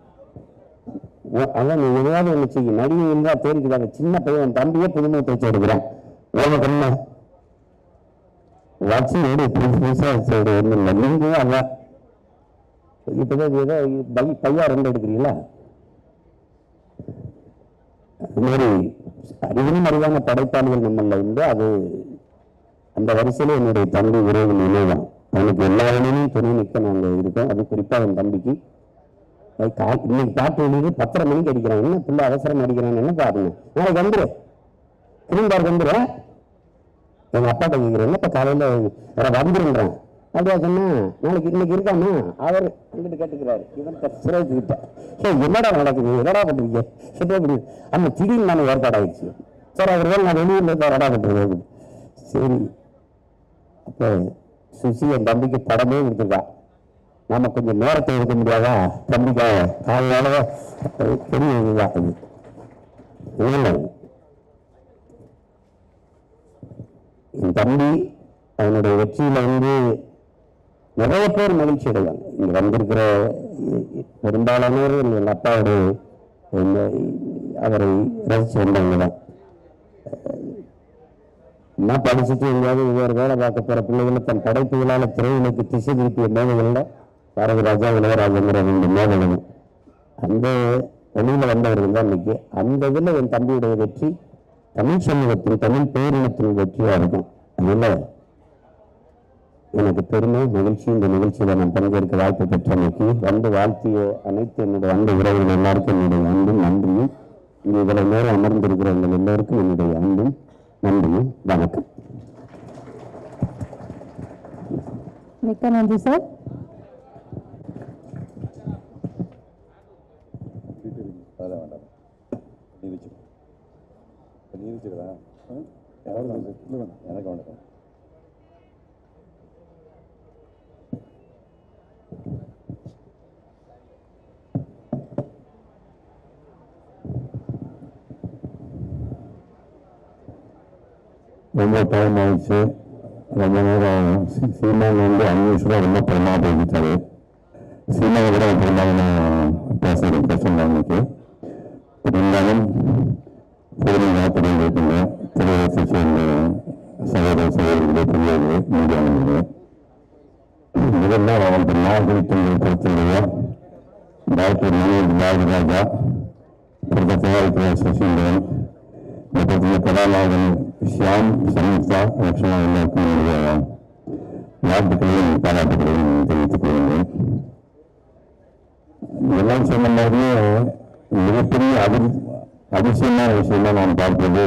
ஓ- அதான் நீ எதையாவது ஒண்ணு செய்ய நடிகை இருந்தா தேடிக்கிறாங்க சின்ன பையன் என் தம்பியே புதுமை தைச்சு எடுக்கிறான் உனக்கு என்ன வச்சு எடு புதுசு புதுசா வச்சு எடு ஒண்ணும் இல்லை நீங்க அதான் இப்பதான் ஏதோ பை- பையா ரெண்டு எடுக்கிறீங்களா அது மாதிரி அறிவின் அறிவான படைப்பாளிகள் நம்மள உண்டு அது அந்த வரிசையில என்னுடைய தம்பி விரைவு நினைவான் அவனுக்கு எல்லா வழியிலும் துணை நிற்க நாங்க இருக்கோம் அது குறிப்பா என் தம்பிக்கு அது கா- இன்னைக்கு காட்டு வெளியே பத்தரை மணிக்கு அடிக்கிறான் என்ன பிள்ளை அவசரம் அடிக்கிறான் என்ன பாருங்க நாளைக்கு வந்துரு கிரீன் பார்க் வந்துரு எங்க அப்பா கேட்கிறேன் என்னப்பா காலையில வேற வந்துருன்றான் அப்படியா சொன்னா நாளைக்கு இன்னைக்கு இருக்காமா அவர் அங்கிட்டு கேட்டுக்கிறாரு இவன் சுரேஷ் கிட்ட ஏய், என்னடா நடக்குது என்னடா பண்றீங்க என்ன பண்ணி ஆமா திடீர்னு நான் ஏற்பாடாயிடுச்சு சார் அவர் வேலை நான் வெளியூர்ல இருந்தா என்னடா பண்றது சரி அப்போ சுசி என் தம்பிக்கு படமே கொடுத்துருக்கா நாம கொஞ்சம் நேரத்தை எடுக்க முடியாதா தம்பிக்காக காலையால பெரிய இதுதான் இது இல்லை என் தம்பி அவனுடைய வெற்றியில வந்து நிறைய பேர் மகிழ்ச்சி அடைவாங்க இங்க வந்திருக்கிற இ- இ- பெரும்பாலானோர் எங்கள் அப்பாவுடைய இந்த அவரை ரசிச்சு வந்தவங்க தான் நான் படிச்சுட்டு எங்கேயாவது ஒவ்வொரு வேலை பார்க்க போற பிள்ளைகளை தன் படைப்புகளால திரையுலக்கு திசை திருப்பிய மேதைகள்ல பாரதி ராஜா இளையராஜங்கிற ரெண்டு மேதைகள் அந்த வழியில வந்தவர்கள் தான் இன்னைக்கு அந்த இதுல என் தம்பியுடைய வெற்றி தமிழ் சமூகத்தின் தமிழ் பேரினத்தின் வெற்றியா இருக்கும் அதனால எனக்கு பெருமை மகிழ்ச்சி இந்த நிகழ்ச்சியில நான் பங்கேற்க வாய்ப்பு பெற்றமைக்கு வந்து வாழ்த்திய அனைத்து என்னுடைய அன்பு உறவுகள் எல்லாருக்கும் என்னுடைய அன்பும் நன்றியும் இங்கே இவ்வளவு நேரம் அமர்ந்திருக்கிற உங்கள் எல்லோருக்கும் என்னுடைய அன்பும் நன்றியும் வணக்கம் மிக்க நன்றி சார் அதெல்லாம் வேண்டாம் நீ வச்சுக்கோ நீ வச்சுக்கிறா எவ்வளோ இல்லை வேணாம் எனக்கு வேண்டாம் ரொம்ப டைம் ஆயிடுச்சு ரொம்ப நேரம் சீ- சீமான் வந்து அன்யூஷுவலாக ரொம்ப படமாக போய்கிட்டாரு சீமாவை கூட படமாக நான் பேசுறது கஷ்டம் தான் இன்னைக்கு பட் இருந்தாலும் பொறுமை காத்து இருக்கீங்க திரையரசை சேர்ந்த சகோதர சகோதரிகளே பெரியவர்களே மீடியானவர்களே இதெல்லாம் அவருக்கு நாகரிகங்கள் பொறுத்தவரையா டாக்டர் மணியன் பாரதிராஜா பிரத தயாரிப்பாளர் சசீந்திரன் இந்த படத்தில் கதாநாயகன் ஷியாம் சம்யுக்தா லட்சுமணா எல்லாருக்கும் என்னுடைய வாழ்த்துக்களையும் பாராட்டுகளையும் தெரிவித்துக் கொள்கிறேன் எல்லாம் சொன்ன மாதிரியே மிகப்பெரிய அதி அதிசயமான விஷயமா நான் பார்ப்பது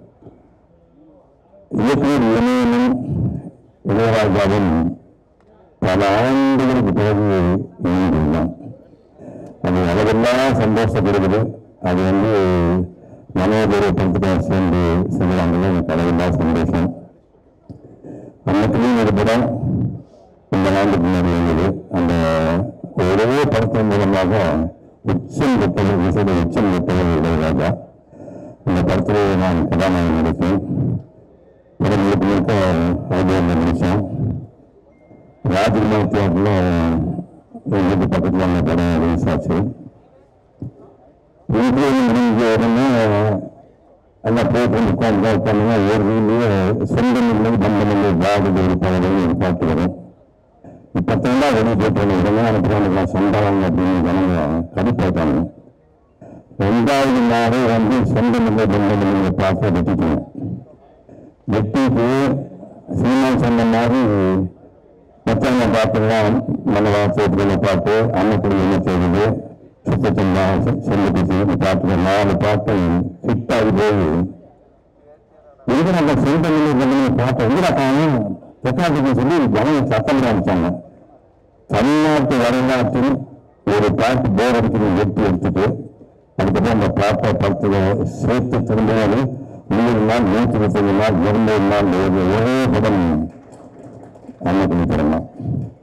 இயக்குனர் இளையனும் இளையராஜாவும் பல ஆண்டுகளுக்கு பிறகு இணைந்துள்ளான் அது அளவெல்லாம் சந்தோஷப்படுகிறது அது வந்து மனோதர படத்துக்காக சேர்ந்து செய்கிறாங்க எனக்கு அளவில்லா சந்தோஷம் அன்னைக்குமே ஒரு படம் இந்த ஆண்டுக்கு முன்னாடி வந்தது அந்த ஒரே படத்தின் மூலமாக உச்சம் பெற்றது விசைட உச்சம் பெற்றது இளையராஜா இந்த படத்திலே நான் கதாநாயகன் நடித்தேன் படம் முழுக்க முழுக்க ஐடியாவில் நடித்தோம் ராஜகுமார் தியேட்டரில் எங்கள் வீட்டு பக்கத்தில் அந்த படம் ரிலீஸ் ஆச்சு வீட்டில் முடிஞ்ச உடனே எல்லாம் போயிட்டு வந்து உட்காந்து உட்காந்துங்க ஒரு ரூம்லேயே சொந்தம் இல்லை பந்தம் இல்லை ஜாதி ஒரு பதவி ஒரு பாட்டு வரும் இப்போ தான் வெளியே போயிட்டு உடனே அனுப்புறாங்க சொந்தம் அப்படின்னு ஜனங்க கடுப்பாயிட்டாங்க ரெண்டாவது நாளே வந்து சொந்தம் இல்லை பந்தம் இல்லை பாட்டை வெட்டிட்டோம் வெட்டிட்டு சீமான் சொன்ன மாதிரி மற்றவங்க பாட்டுலாம் மன்னவா சேத்துல பாட்டு அன்னக்குடி என்ன செய்யுது சுத்தச்சந்தா சொல்லி இந்த பாட்டு நாலு பாட்டு ஹிட் ஆகி போய் எங்க நம்ம செந்தமிழ் பண்ணி பாட்டை எங்கடா காணும் ரெக்கார்டுக்கு சொல்லி ஜனங்க சத்தம் ஆரம்பிச்சாங்க தமிழ்நாட்டு வரலாற்றில் ஒரு பாட்டு போர் அடிக்கிறது வெட்டி எடுத்துட்டு அதுக்கப்புறம் அந்த பாட்டை படத்துல சேர்த்து திரும்பினாலும் நூறு நாள் நூற்றி முப்பது நாள் இருநூறு நாள் ஒரு ஒரே படம் அன்னக்குடி படம் தான்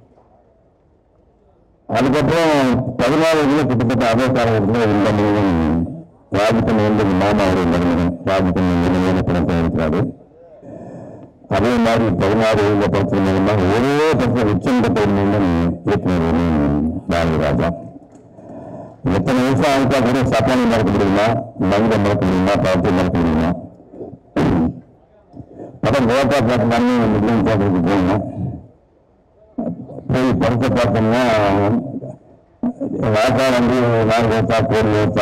அதுக்கப்புறம் பதினாறு இதுல கிட்டத்தட்ட அதே காலகட்டத்தில் இந்த மனிதன் ராஜ்கன் வந்து மாமா ஒரு மனிதன் ராஜ்கன் நிலையான படத்தை இருக்கிறாரு அதே மாதிரி பதினாறு இந்த படத்தின் மூலமாக ஒரே படத்தில் உச்சம் பெற்ற ஒரு மனிதன் இயக்குனர் வந்து பாரதி ராஜா எத்தனை வருஷம் ஆகிட்டா கூட சப்பானி மறக்க முடியுமா மனித மறக்க முடியுமா படத்தை மறக்க முடியுமா படம் லேட்டா பார்க்கலாம்னு மில்லியன் தேட்டருக்கு போகணும் போய் படத்தை பார்த்தோம்னா ராஜா வந்து நாலு வைத்தா கோழி வைத்தா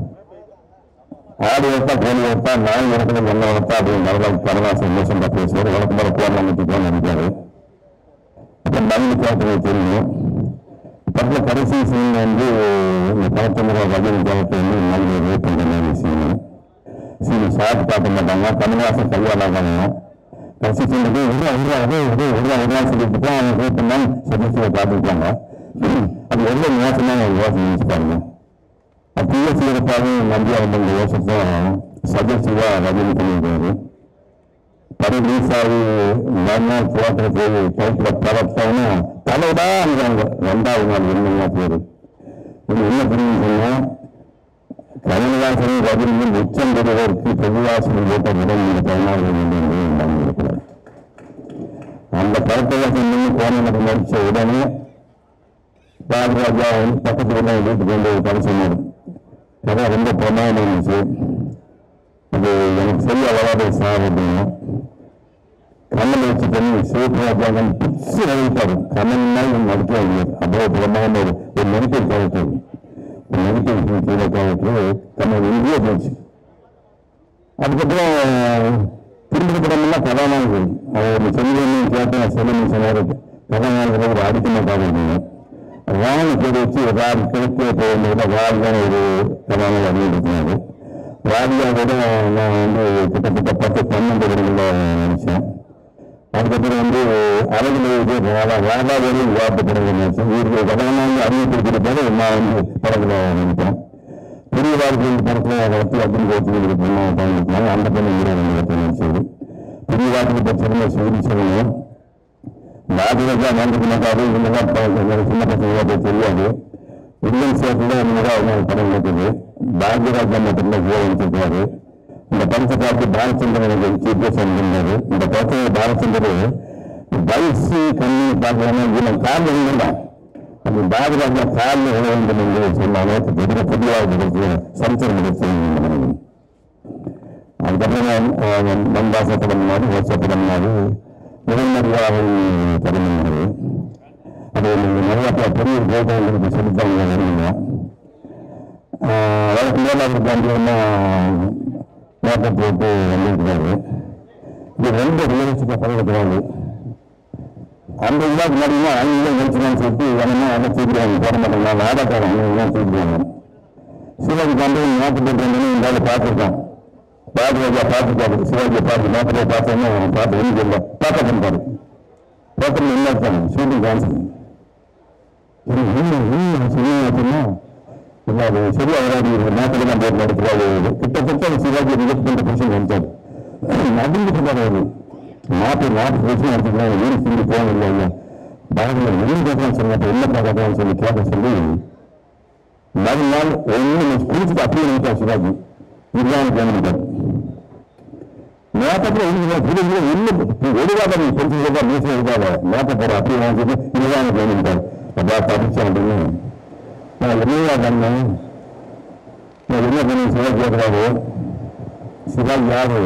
ஆடு வைத்தா கோழி வைத்தா நாய் இடத்துல வெள்ளை வைத்தா அப்படின்னு நல்லா பரவா சந்தோஷம் பேசுவார் வழக்கு மேலே போடலாம் போன்னு நினைக்காரு அப்போ மருந்து கேட்டது தெரியும் படத்தில் கடைசி சீன் வந்து இந்த படத்தமுறை வகையில் கேரக்டர் வந்து நல்ல ரேப் பண்ணுற மாதிரி சீன் சீன் ஷார்ட் காட்ட மாட்டாங்க கமல்ஹாசன் கல்யாணம் ஆகாங்க ரசிச்சுட்டு ஒரு ஒரு அது ஒரு ஒரு ஒரு சொல்லிட்டு தான் அவங்க வெயிட் பண்ணாலும் சஜஸ்டிவை பார்த்துருக்காங்க அது எவ்வளோ மோசமாக யோசனை நினைச்சு பாருங்க அப்படியே சீரப்பாகவும் நம்பி அவங்க இந்த யோசனை சஜஸ்டிவா ரஜினி பண்ணியிருக்காரு படம் ரிலீஸ் ஆகி மறுநாள் தியேட்டர் போய் டைட்டில் படத்தோன்னு தலைதான் ரெண்டாவது நாள் என்னென்ன பேர் இது என்ன புரியும் சொன்னா கமலஹாசன் ரஜினியும் உச்சம் பெறுவதற்கு பொதுவாசனம் போட்ட முதல் இந்த பதினாறு இருக்கிறார் அந்த படத்தை சொன்னீங்க கோணமட்டு நடிச்ச உடனே ராஜராஜா வந்து பக்கத்துல உள்ள வீட்டுக்கு வந்து கதை சொன்னார் கதை ரொம்ப பிரமாதம் இருந்துச்சு அது எனக்கு சரியா வராது சார் அப்படின்னா கமல் வச்சு பண்ணி சிவபிரபாகன் பிச்சு வகிப்பாரு கமல் மாதிரி நடிக்க முடியாது அவ்வளவு பிரமாதம் ஒரு ஒரு நெருக்கல் கேரக்டர் ஒரு நெருக்கல் கீழே கேரக்டர் கமல் இந்திய போச்சு அதுக்கப்புறம் திரும்ப படமெல்லாம் கதாநாயகன் அவர் செல்வன் கேட்டேன் செல்வன் சொன்னார் கதாநாயகன் ஒரு அடிக்க மாட்டாங்க ராணி பேர் வச்சு ராணி கிழக்கே போகும்போது ராணி தான் ஒரு கதாநாயகன் அறிவிக்கிறாரு ராணியாவோட நான் வந்து கிட்டத்தட்ட பத்து பன்னெண்டு இடங்களில் நினைச்சேன் அதுக்கப்புறம் வந்து அழகில் இது ராதா ராதா வேலை விவாத படங்கள் நினைச்சேன் இவருக்கு கதாநாயகன் அறிவிப்பு போது நான் வந்து படத்தில் நினைப்பேன் பெரிய வாழ்க்கை படத்தில் வளர்த்து அப்படின்னு கோச்சு பொண்ணு பயணிக்கலாம் அந்த பொண்ணு மீற ரெண்டு இடத்துல நடிச்சது பெரிய வாழ்க்கை பட்சத்தில் சூரி சொல்லணும் ராஜராஜா வாழ்ந்துக்க மாட்டாரு இவங்கதான் ப- சின்ன பசங்க போய் தெரியாது வில்லன் சேர்த்துல இவங்க அவங்க படம் நடக்குது பாக்யராஜா மட்டும்தான் ஹீரோ வச்சிருக்காரு இந்த படத்தை பார்த்து பாலச்சந்திரன் சீஃப் கெஸ்ட் வந்திருந்தாரு இந்த படத்தை பாலச்சந்திரன் வயசு கண்ணி பார்க்கலாமா இவன் காரணம் இல்லைதான் அது பாரதிராஜா காலில் விழ வேண்டும் என்று சொன்னாங்க பெரிய புதியாக நிகழ்ச்சி சரித்திர நிகழ்ச்சி நடந்தது. அதுக்கப்புறம் அஹ், மந்தாச படம் மாதிரி வருஷ படம் மாதிரி முதன்முறையாக படம் பண்ணது அது நீங்கள் நிறைய பே- பெரிய போட்டோங்களுக்கு சொல்லித்தாங்க வருவீங்க அதற்கு மேலே அவருக்கு வந்து மேக்கப் போட்டு வந்திருக்கிறாரு இது ரெண்டு ரியலிஸ்டிக்காக பழகிறாரு அந்த இதுதான் முன்னாடினா அவங்களும் நினைச்சுதான் சொல்லிட்டு வேணும்னா அதை தூக்கிடுவாங்க போட மாட்டாங்க நாடகம் அவங்க தூக்கிடுவாங்க சிவாஜி கண்டு நாட்டு போட்டு இந்த ஆளு பார்த்துருக்கான் பாரதிராஜா பார்த்துட்டாரு சிவாஜியை பார்த்து நாட்டில் பார்த்தோன்னா பார்த்து ஒன்றும் இல்லை பார்க்க பண்ணிட்டாரு பேப்பரில் என்ன இருக்காங்க ஷூட்டிங் கேன்சல் சொன்னா இல்லை அது சரியா வராது நாட்டில் தான் போட்டு நடக்கிறாரு கிட்டத்தட்ட சிவாஜி ரிஜெக்ட் பண்ணுற பொசிஷன் வந்துட்டாரு நடுந்து சொல்றாரு அவரு நாட்டு நாட்டு பிரச்சனை எடுத்துக்கலாம் வீடு சொல்லி போக இல்லை ஐயா பாரதியில் என்ன கேட்கலாம் சொல்லி அப்போ என்ன பார்க்கலாம் சொல்லி கேட்க சொல்லி மறுநாள் ஒன்று குளிச்சுட்டு அப்படியே நினைச்சா சிவாஜி இதுதான் கேட்டார் மேக்கப்பில் ஒன்று புரியுது இன்னும் ஒழுங்காக நீ பெருசு மீசை இருக்காத மேக்கப் போட அப்படியே வாங்கிட்டு இதுதான் கேட்டார் அப்பா தப்பிச்சேன் அப்படின்னு நான் என்னையா பண்ணேன் நான் என்ன பண்ணேன் சிவாஜி கேட்கிறாரு சிவாஜி யாரு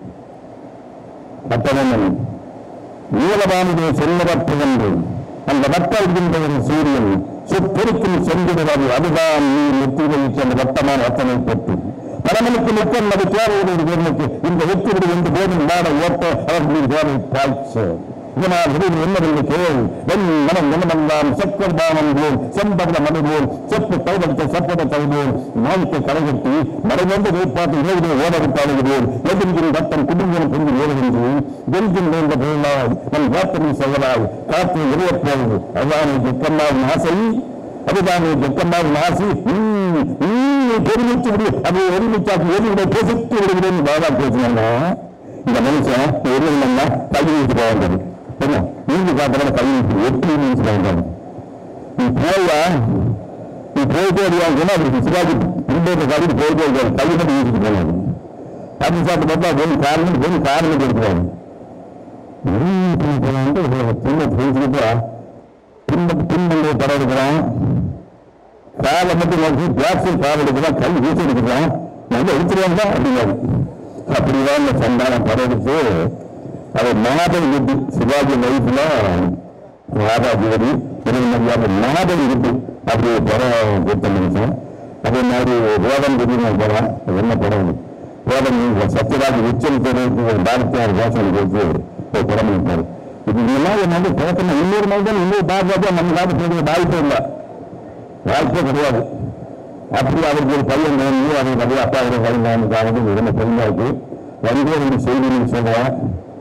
பட்டவன் நீலபாணியை செல்லவற்றுவன்று அந்த வட்டல்கின்ற ஒரு சூரியன் சுப்பெருக்கில் சென்றிடுவது அதுதான் நீ நெற்றி வைத்து அந்த வட்டமான வட்டனை போட்டு பரமனுக்கு முக்கம் அது தேவையுடைய வீரனுக்கு இந்த வெற்றி விடு என்று போதும் நாட ஓட்ட அவர்களின் தேவை பாய்ச்சு இதனால் விடுவது என்னவென்று கேள் வெண் மனம் மனமெல்லாம் செக்கர் பானம் போல் செம்பர்ண மணி போல் செப்பு கைதடித்த செப்பத கை போல் நாய்க்கு களைகட்டி மறைவந்த வேட்பாட்டு இளைஞரை ஓடவிட்டாளது போல் எதிர்கின் ரத்தம் குடும்பம் புரிந்து ஓடுகின்றேன் வெல்கின் நேர்ந்த பொருளாய் நம் வேப்பனை செயலாய் காற்று இறையப்போவது அதானே துக்கம்மாவின் ஆசை அதுதானே துக்கம்மாவின் ஆசை பெருமிச்சு விடு அது எரிமிச்சாக்கு எரிவிட பொசுத்து விடுகிறேன் பாபா பேசினாங்க இந்த மனுஷன் எரிவிடம்னா கல்வி வச்சு போவாங்க என்ன நீங்க காட்டுறத கல்வி வச்சு எப்படி நினைச்சு போவாங்க நீ போயா நீ போயிட்டே இருக்காங்க சொன்னா அதுக்கு சிவாஜி குடும்பத்தை காட்டிட்டு போயிட்டே இருக்காரு கல்வி மட்டும் யூசிட்டு போனாங்க அப்படி சாப்பிட்டு பார்த்தா வெறும் காரணம் வெறும் காரணம் கொடுக்குறாங்க சின்ன பேசிக்கிட்டா பின்ப பின்பங்களை படம் எடுக்கிறான் காலை மட்டும் நோக்கி பிளாக்ஸில் கால் எடுக்கிறான் கை வீசி எடுக்கிறான் நல்ல எடுத்துருவாங்க அப்படிங்கிறாரு அப்படிதான் இந்த சந்தானம் படம் எடுத்து அது மாதம் இருக்கு சிவாஜி லைஃப்ல ராதாஜிவரி திருமதியாக மாதம் இருக்கு அப்படி ஒரு படம் கொடுத்த மனுஷன் அதே மாதிரி ரோதன் குதிரை படம் அது என்ன படம் ரோதன் சத்யராஜ் உச்சல் தெரிவித்து பாரதியார் கோஷம் கொடுத்து ஒரு படம் எடுத்தாரு இது இதெல்லாம் வந்து பேசணும் இன்னொரு மாதிரி தான் இன்னொரு பாதுகாப்பு நம்ம நாட்டு பெரிய வாய்ப்பே இல்லை வாய்ப்பே கிடையாது அப்படி அவருக்கு ஒரு பையன் வேணும் அவர் நிறைய அப்பா அவரை வழிநாளுக்காக ரொம்ப பெருமாக்கு வந்து ரெண்டு செய்தி சொல்றேன்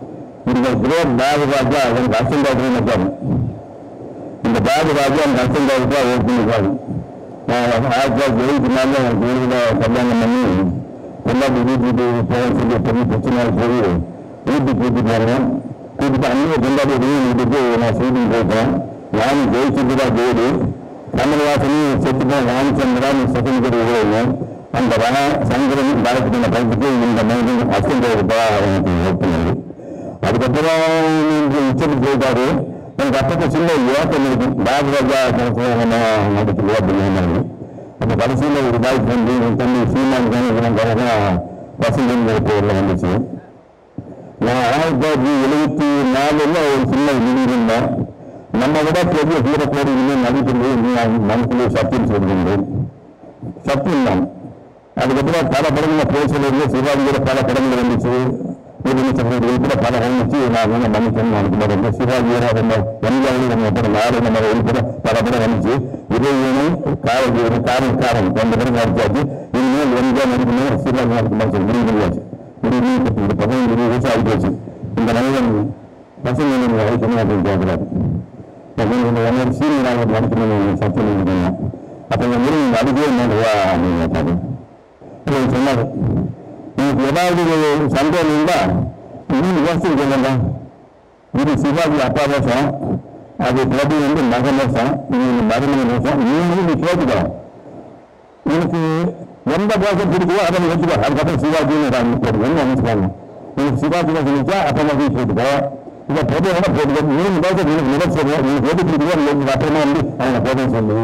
இந்த கிரேட் பாபுராஜா எனக்கு அசன் டாக்டர் இருக்காரு இந்த பாபுராஜா எனக்கு அசன் டாக்டர் ஒர்க் பண்ணிருக்காரு நான் ஆயிரத்தி தொள்ளாயிரத்தி எழுபத்தி நாலுல எனக்கு வீட்டில் கல்யாணம் பண்ணி கொண்டாடி வீட்டுக்கு போக சொல்லி பெரிய பிரச்சனை போய் வீட்டுக்கு கூட்டிட்டு வரேன் கூட்டிட்டு அன்னைய கொண்டாடி வீட்டுக்கு நான் ஷூட்டிங் போயிட்டேன் நானும் ஜெயிச்சுட்டு தான் ஜெயிலு கமல்வாசனி செத்துப்போம் ராமச்சந்திரா நீ செகண்ட் பேர் உதவுங்க அந்த ரண சங்கரன் டைரக்ட் பண்ண படத்துக்கு இந்த மைண்ட் அசிஸ்டன்ட் எனக்கு ஒர்க் பண்ணது அதுக்கப்புறம் இங்க உச்சத்துக்கு போயிட்டாரு எனக்கு அப்பப்போ சின்ன யோசனை இருக்கும் பாபுராஜா நடிக்கலையா அப்படின்னு அப்போ கடைசியில் ஒரு பாய் ஃப்ரெண்டு என் தம்பி சீமான் தான் இதெல்லாம் கலகம் வசந்திங்கிற பேரில் வந்துச்சு நான் ஆயிரத்தி தொள்ளாயிரத்தி எழுபத்தி நாலுல ஒரு சின்ன இருந்தேன் நம்ம விட பெரிய ஹீரோ கோடி இன்னும் நடிக்கிறது மனசுலேயே சத்தியம் சொல்கின்றேன் சத்தியம் தான் அதுக்கப்புறம் பல படங்கள் பேசுறது சிவாஜியோட பல படங்கள் வந்துச்சு முதலமைச்சர் உட்பட பல வந்துச்சு நான் வந்து மன்னிக்கணும் நினைக்கிற ரொம்ப சிவாஜியோட ரொம்ப எம்ஜிஆர் நம்ம படம் நாடு நம்ம உட்பட பல படம் வந்துச்சு இதையும் காவல் காவல் காரன் ரெண்டு படம் நடிச்சாச்சு இனிமேல் எம்ஜிஆர் நடிக்கணும் சிவாஜி நடிக்கணும் சொல்லி முடிவு பண்ணியாச்சு முடிவு இந்த படம் இருபது வருஷம் ஆகி போச்சு இந்த மனிதன் பசங்க வைக்கணும் அப்படின்னு கேட்கிறாரு ஒன்னொரு சீனியராக நடிக்கணும்னு சத்தியம் இருக்கணும் அப்போ இந்த முருகன் நடிக்கவே மாட்டேவா அப்படின்னு கேட்டாரு இவர் சொன்னாரு உங்களுக்கு ஏதாவது ஒரு சந்தேகம் இருந்தா இன்னும் யோசிச்சு சொல்லுங்க இது சிவாஜி அப்பா வேஷம் அது பிரபு வந்து மக வேஷம் இது மருமக வேஷம் நீங்களும் நீ கேட்டுக்கலாம் உனக்கு எந்த வேஷம் பிடிக்குதோ அதை நீ வச்சுக்கோ அதுக்கப்புறம் சிவாஜின்னு போட்டுக்கோன்னு நினைச்சுக்காங்க உனக்கு சிவாஜி வேஷம் நினைச்சா அப்பா மாதிரி போட்டுக்கோ இதை பொதுவாக போட்டுக்கோ மூணு வேஷம் உனக்கு நினைச்சிருக்கோம் நீங்க எது பிடிக்குதோ நீங்க அப்புறமா வந்து அவங்க போதும் சொல்லி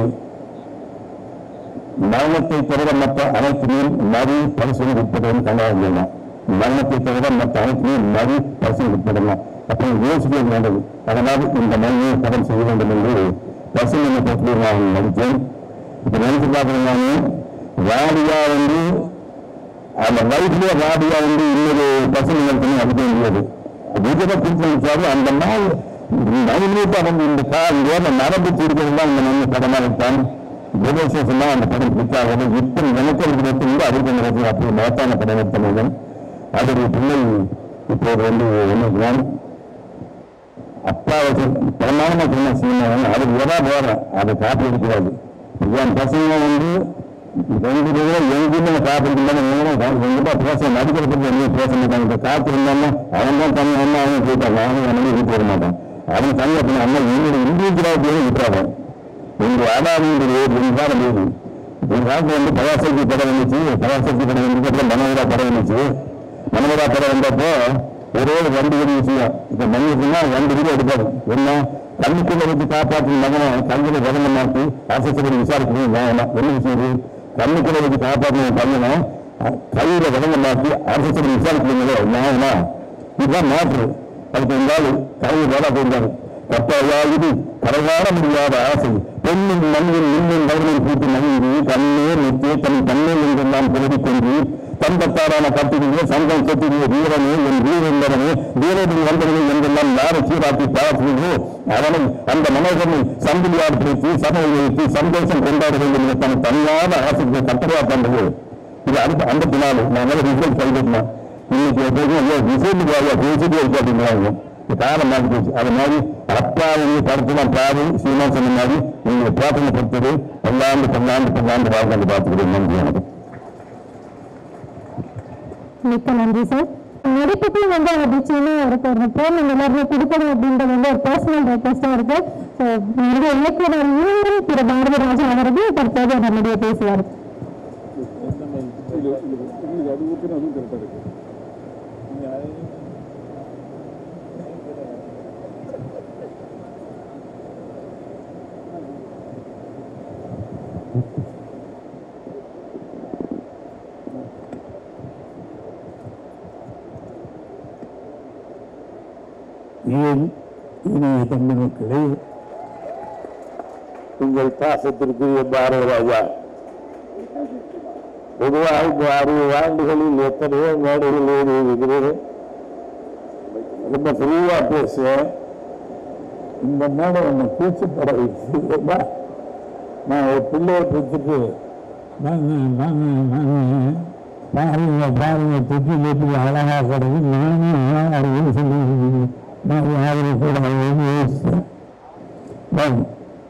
மரணத்தை தவிர மற்ற அனைத்துமே மறு பரிசோதனை உட்பட்டவன் கண்டாங்க மரணத்தை தவிர மற்ற அனைத்துமே மறு பரிசோதனை உட்படலாம் அப்புறம் யோசிக்க வேண்டது அதனால் இந்த மனிதனை படம் செய்ய வேண்டும் என்று பரிசோதனை பற்றி நான் நடித்தேன் இப்ப நினைச்சு பார்க்கிறேன் நான் ராடியா வந்து அந்த லைஃப்லயே ராடியா வந்து இன்னொரு பசங்க நடத்தணும் அடிக்க முடியாது விஜய குறிப்பிட்டாரு அந்த நாள் மைனூட்டா வந்து இந்த கால் இந்த நரம்பு தீர்க்கிறது தான் இந்த மண்ணு படமாக இருப்பான் விமர்சனம் அந்த படம் பிடிக்காது இத்தனை நினைக்கிறது வந்து அதுக்கு நடக்கும் அப்படி மகத்தான படம் எடுத்தவங்க அதோடைய பிள்ளை இப்போது வந்து என்ன அப்பா பிரமாணமா சொன்ன சினிமா அதுக்கு எதா போறேன் அதை காப்பி எடுக்கிறாரு என் பசங்க வந்து ரெண்டு பேரும் எங்கேயுமே காப்பி எடுக்கணும் எங்கிட்ட பேச நடிக்கிறதுக்கு எங்கேயும் பேச மாட்டாங்க இந்த காத்து இருந்தாலும் அவன் தான் தனி அண்ணா அவன் போயிட்டாங்க அவன் என்ன வீட்டு வர மாட்டான் அவன் தனியாக பண்ண அண்ணா என்னோட இண்டிவிஜுவலாக விட்டுறாங்க உங்க ஆதாரங்கள் இருந்தால் முடியுது ஒரு காலத்துல வந்து பராசக்தி படம் வந்துச்சு பராசக்தி படம் வந்து மனோகரா படம் வந்துச்சு மனோகரா படம் வந்தப்போ ஒரே ஒரு ரெண்டு பேரும் விஷயம் இப்ப மனிதனா ரெண்டு பேரும் எடுப்பாரு என்ன கண்ணுக்குள்ள வச்சு காப்பாற்றின மகனை கண்ணுல விதங்க மாற்றி ஆசிரியர் விசாரிக்கணும் வேணாம் என்ன விஷயம் இது கண்ணுக்குள்ள வச்சு காப்பாற்றின பையனை அஹ், கையில விதங்க மாற்றி ஆசிரியர் விசாரிக்கணுங்களோ நியாயமா இதுதான் மாற்று அதுக்கு இருந்தாலும் கையில் வேலை போயிருந்தாரு கட்டாயாது கரைகாண முடியாத ஆசை பெண்ணின் மண்ணின் மின்னின் வயலில் கூட்டி மகிழ்ந்து கண்ணீர் நித்திய தன் கண்ணீர் என்றெல்லாம் புலடிக் கொண்டு தந்தத்தாரான கட்டிலே சங்கம் கட்டிலே வீரனே என் வீரந்தரனே வீரனின் வந்தவனே என்றெல்லாம் யாரை சீராட்டி பாராட்டுகிறோ அவனை அந்த மனோகனை சங்கிலியார் பிடித்து சபையை வைத்து சந்தோஷம் கொண்டாட வேண்டும் என்ற தன் தனியான ஆசைக்கு கட்டளையா பண்றது இது அடுத்த அந்த நாள் நான் ரிசல்ட் கைவிட்டேன் இன்னைக்கு எப்போதும் ஐயோ ரிசல்ட் வாயா பேசிட்டு இருக்கு அப்படிங்கிறாங்க காலம் மாறி போச்சு அது மாதிரி அப்பா வந்து படத்துலாம் பாரு சீமா சொன்ன மாதிரி நீங்க பிரார்த்தனை பொறுத்தது பல்லாண்டு பல்லாண்டு பல்லாண்டு வாழ்ந்து பார்த்துக்கிறேன் நன்றி எனக்கு மிக்க நன்றி சார் நடிப்புக்கும் வந்து அவர் நிச்சயமா அவருக்கு ஒரு பேர் நம்ம எல்லாருமே கொடுக்கணும் அப்படின்றது வந்து ஒரு பர்சனல் ரெக்வஸ்டா இருக்கு ஸோ நம்முடைய இயக்குனர் இன்னும் திரு பாரதி ராஜா அவர்கள் தற்போது நம்முடைய பேசுவார் இது இது அது ஊற்றினா அதுவும் கரெக்டாக இருக்கு நீங்கள் அதை ஏன் இனிய தம்பி மக்களே உங்கள் பாசத்திற்குரிய பாரத ராஜா பொதுவாக இந்த அறுபது ஆண்டுகளில் எத்தனையோ மேடைகள் ஏறி இருக்கிறேன் ரொம்ப ஃப்ரீயா பேசுவேன் இந்த மேடை என்னை கூச்சப்பட வைக்கிறதா நான் ஒரு பிள்ளையை பெற்றுட்டு வாங்க வாங்க வாங்க பாருங்க பாருங்க தொட்டி எப்படி அழகா கிடக்கு நானும் யாரும் சொல்லி நான் யாரும் கூட யோசித்தேன் பாருங்க.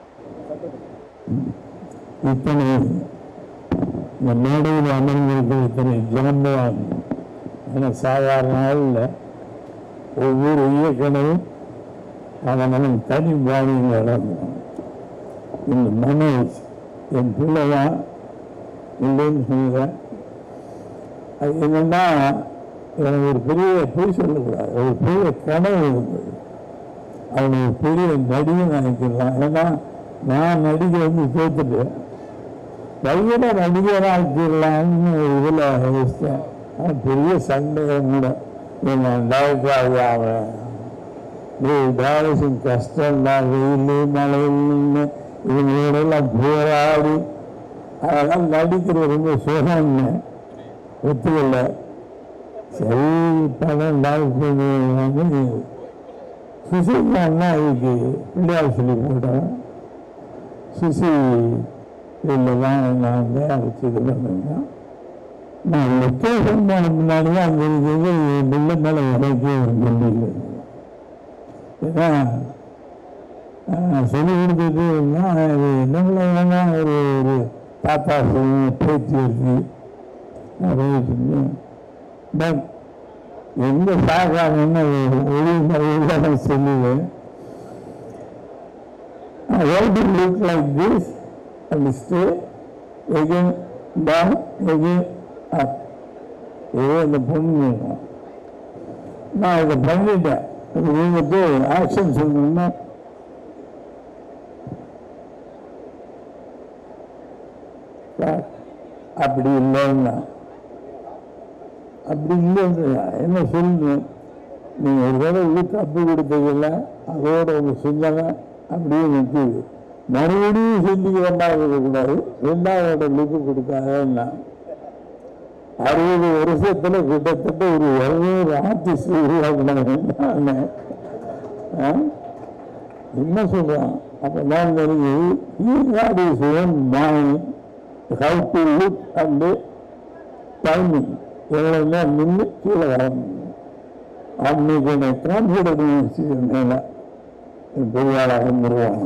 இத்தனை இந்த மேடையில் அமர்ந்திருக்கிற இத்தனை ஜனம்பவான் என சாதாரண நாளில் ஒவ்வொரு இயக்கணும் அவன் அவன் தனி பாணியில் நடந்தான் இந்த மனோஜ் என் பிள்ளைதான் இல்லைன்னு சொல்லுவேன் அது என்னன்னா எனக்கு ஒரு பெரிய பொய் சொல்லக்கூடாது ஒரு பெரிய கனவு இருந்தது அவனுக்கு ஒரு பெரிய நடிகை நினைக்கலாம் ஏன்னா நான் நடிகை வந்து தோத்துட்டேன் பையனை நடிகராக ஆக்கிடலாம்னு ஒரு இதில் யோசித்தேன் ஆனா பெரிய சந்தேகம் கூட நான் டைரக்டர் ஆகாமல் டைரக்ஷன் கஷ்டம் தான் வெயில் மழைன்னு இவங்களோடெல்லாம் போராடி அதெல்லாம் நடிக்கிறது ரொம்ப சுகம்னு ஒத்துக்கல சரி பணம் டாக்டர் வந்து சுசிகான்னா இதுக்கு பிள்ளையார் சொல்லி போட்டேன் சுசி இதில் தான் நான் வந்து அழைச்சி இது பண்ணிருந்தேன் நான் லொக்கேஷன் போன முன்னாடி தான் அங்கே இருக்கிறது பிள்ளை மேலே இறக்கி ஒரு நம்பிக்கை இருந்தது. ஏன்னா ஆஹ், சொல்லி கொடுத்ததுன்னா அது என்ன பண்ணுவாங்கன்னா ஒரு ஒரு தாத்தா சொல்லி பேச்சு எடுத்து நிறைய பட் எந்த சாகாமன்னு ஒளி மறைவாக சொல்லுவேன் I want to look like this and stay again down again up. ஏதோ இந்த பொண்ணு நான் இதை பண்ணிட்டேன் உங்களுக்கு ஆக்ஷன் சொல்லணும்னா சார், அப்படி இல்லைன்னா அப்படி இல்லைன்னு என்ன சொல்லணும் நீங்கள் ஒரு தடவை இது தப்பு கொடுத்ததில்ல அதோட உங்க சிந்தனை அப்படியே நிற்குது மறுபடியும் சிந்திக்கிற மாதிரி இருக்கக்கூடாது ரெண்டாவது லுக்கு கொடுக்காதன்னா அறுபது வருஷத்துல கிட்டத்தட்ட ஒரு இருநூறு ஆர்டிஸ்ட் உருவாக்கினாங்க நானு. ஆ? என்ன சொல்றான் அப்ப நான் தெரிஞ்சு ஈகாடி சுயம் mind how to look and timing எவ்வளோ நேரம் நின்று கீழே வரணும் அன்னைக்கு எனக்கு கான்ஃபிடன்ஸ் மேல பெரியாளாக வந்துருவாங்க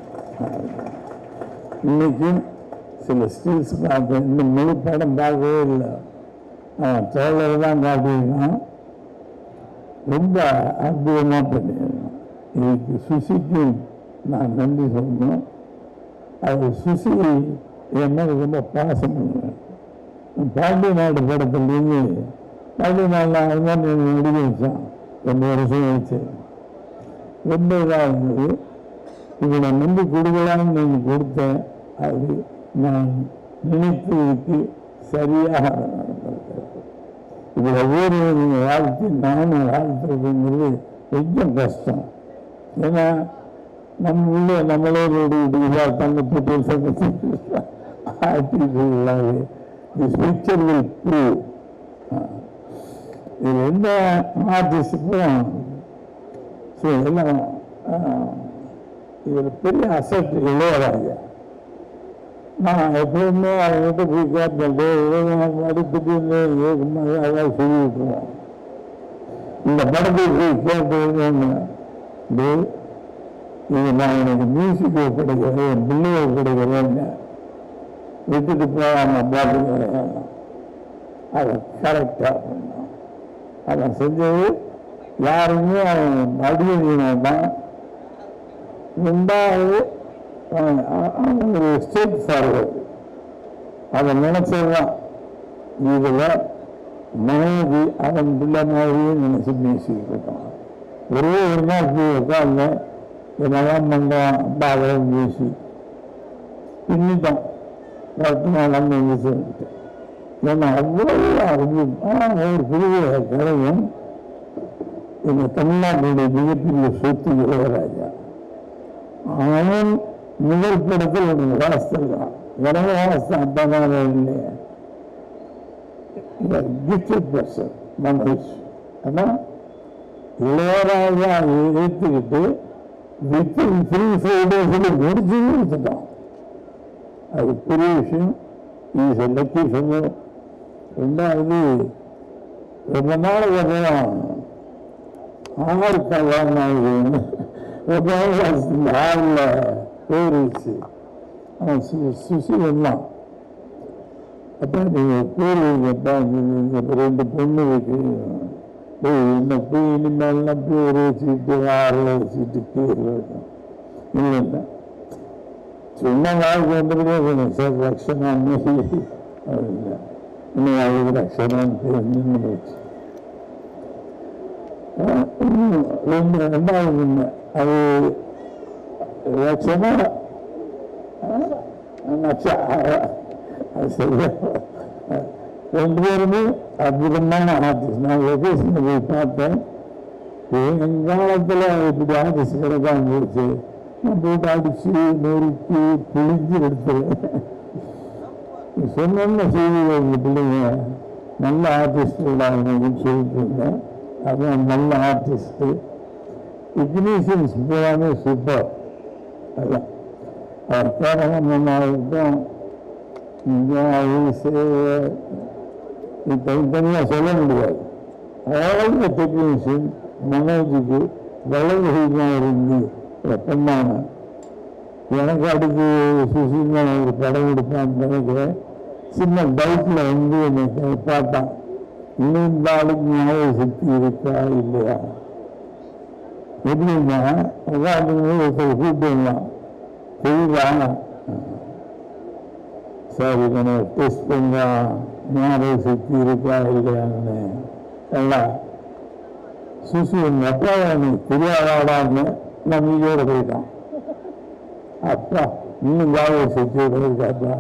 இன்னைக்கு சில ஸ்கில்ஸ் பார்த்தேன் இன்னும் முழு படம் பார்க்கவே இல்லை அவன் ட்ரெய்லர் தான் காட்டியிருக்கான் ரொம்ப அற்புதமாக பண்ணியிருக்கான் இதுக்கு சுசிக்கு நான் நன்றி சொல்லணும் அது சுசி என் மேல ரொம்ப பாசம் பண்ணுவேன் பாண்டி நாடு படத்துலேருந்து பாண்டி நாடில் அவன் நடிக்க வச்சான் ரெண்டு வருஷம் வச்சு ரொம்ப இதாக இருந்தது இவனை நம்பி கொடுக்கலாம்னு நீங்கள் கொடுத்தேன் அது நான் நினைத்ததுக்கு சரியாக நடந்திருக்கிறது இதில் ஒவ்வொரு நீங்கள் வாழ்த்து நானும் வாழ்த்துறதுங்கிறது கொஞ்சம் கஷ்டம் ஏன்னா நம்ம உள்ள நம்மளே இதாக தங்கத்து பேசுறது ஆட்டிட்டு திஸ் பிக்சர் வில் ப்ரூவ் இது எந்த ஆர்டிஸ்டுக்கும் ஸோ எல்லாம் இது பெரிய அசட் இளையராஜா நான் எப்பவுமே அவங்ககிட்ட போய் கேட்பேன் அடுத்துட்டு அதாவது சொல்லி விட்டுருவோம் இந்த படத்துக்கு போய் கேட்டது டேய், இது நான் எனக்கு மியூசிக் ஒப்படைக்கிறேன் என் பிள்ளையை ஒப்படைக்கிறேன்னு விட்டுட்டு போவாங்க பார்த்துக்கிறேன் அதை கரெக்டாக பண்ணான் அவன் செஞ்சது யாருமே அவன் நடிகை தான் ரெண்டாவது அவன் அவன் ஒரு ஸ்டேட் ஃபார்வர்டு அதை நினைச்சதுதான் இதில் மனைவி அவன் பிள்ளை மாதிரியே நினைச்சு பேசிக்கிட்டு இருக்கான் ஒரே ஒரு நாள் போய் உட்காந்து என்னெல்லாம் பண்ணுறான் அப்பா அதெல்லாம் பேசி பின்னிட்டான் கரெக்டாக நம்ம இங்கே சொல்லிட்டு ஏன்னா அவ்வளவு அற்புதம் ஒரு பெரிய கலைஞன் எங்க தமிழ்நாட்டுடைய மிகப்பெரிய சொத்து இளையராஜா அவன் முதல் படத்தில் ஒரு வாசல் தான் எனக்கு வாசம் அப்பா தான் இல்லையா கிஃப்டட் பர்சன் மனோஜ் ஆனால் இளையராஜா ஏற்றுக்கிட்டு வித்தின் த்ரீ ஃபைவ் டேஸில் முடிச்சு கொடுத்துட்டான் அது பெரிய விஷயம் இஸ் லக்கி ஃபெல்லோ ரெண்டாவது ரொம்ப நாளைக்கு அப்புறம் ஆறு கல்யாணம் ஆகுது ரொம்ப நாள் இந்த ஆறில் பேர் வச்சு அவன் சு சுசி எல்லாம் அப்போ நீங்கள் பேர் வைக்கப்பா இந்த ரெண்டு பொண்ணு இருக்கு ஏய் என்ன போய் இனிமேல்லாம் பேர் வச்சுக்கிட்டு ஆறில் வச்சுக்கிட்டு பேர் வைக்கணும் இல்லை இல்லை சும்மா வாழ்க்கை வந்துக்கிட்டே இருக்கணும் சார் ரக்ஷனான்னு அது இல்லை இன்னும் அவளுக்கு ரக்ஷனான்னு பேர் நின்று போச்சு அஹ் இன்னும் ரெண்டு ரெண்டாவது ஒண்ணு அது ரக்ஷனா அஹ் நச்சா அது சரியா ரெண்டு பேருமே அற்புதமான ஆர்டிஸ்ட் நான் வெகேஷன் போய் பார்த்தேன் என் காலத்தில் இப்படி ஆர்டிஸ்ட் கிடைக்காம போச்சு நான் போட்டு அடிச்சு நொறுக்கி புளிஞ்சு எடுத்துருவேன் சொன்ன செய்தி எங்கள் பிள்ளைங்க நல்ல ஆர்டிஸ்ட் அப்படின்னு சொல்லிட்டு இருந்தேன் அதான் நல்ல ஆர்டிஸ்ட்டு டெக்னீஷியன்ஸ் பூராமே சூப்பர் அதான் அவர் கேரளம் இருக்கட்டும் இங்கே தனித்தனியாக சொல்ல முடியாது ஆழ்ந்த டெக்னீஷியன் மனோஜுக்கு வளர்ச்சியாக இருந்து பண்ணாங்க எனக்கு அடுத்து சுசீமா ஒரு படம் எடுப்பான்னு நினைக்கிறேன் சின்ன பைக்கில் வந்து எனக்கு பார்த்தான் இன்னும் இந்த ஆளுக்கு ஞாபக சக்தி இருக்கா இல்லையா எப்படின்னா உட்காந்து ஒருத்தர் கூப்பிட்டுலாம் தெரியுதா சார் இதனை டெஸ்ட் பண்ணா ஞாபக சக்தி இருக்கா இல்லையான்னு எல்லாம் சுசி எங்க அப்பா எனக்கு தெரியாதாடான்னு நம்பிக்கையோட போயிட்டான் அப்பா இன்னும் ஞாபக சக்தியோட இருக்காப்பா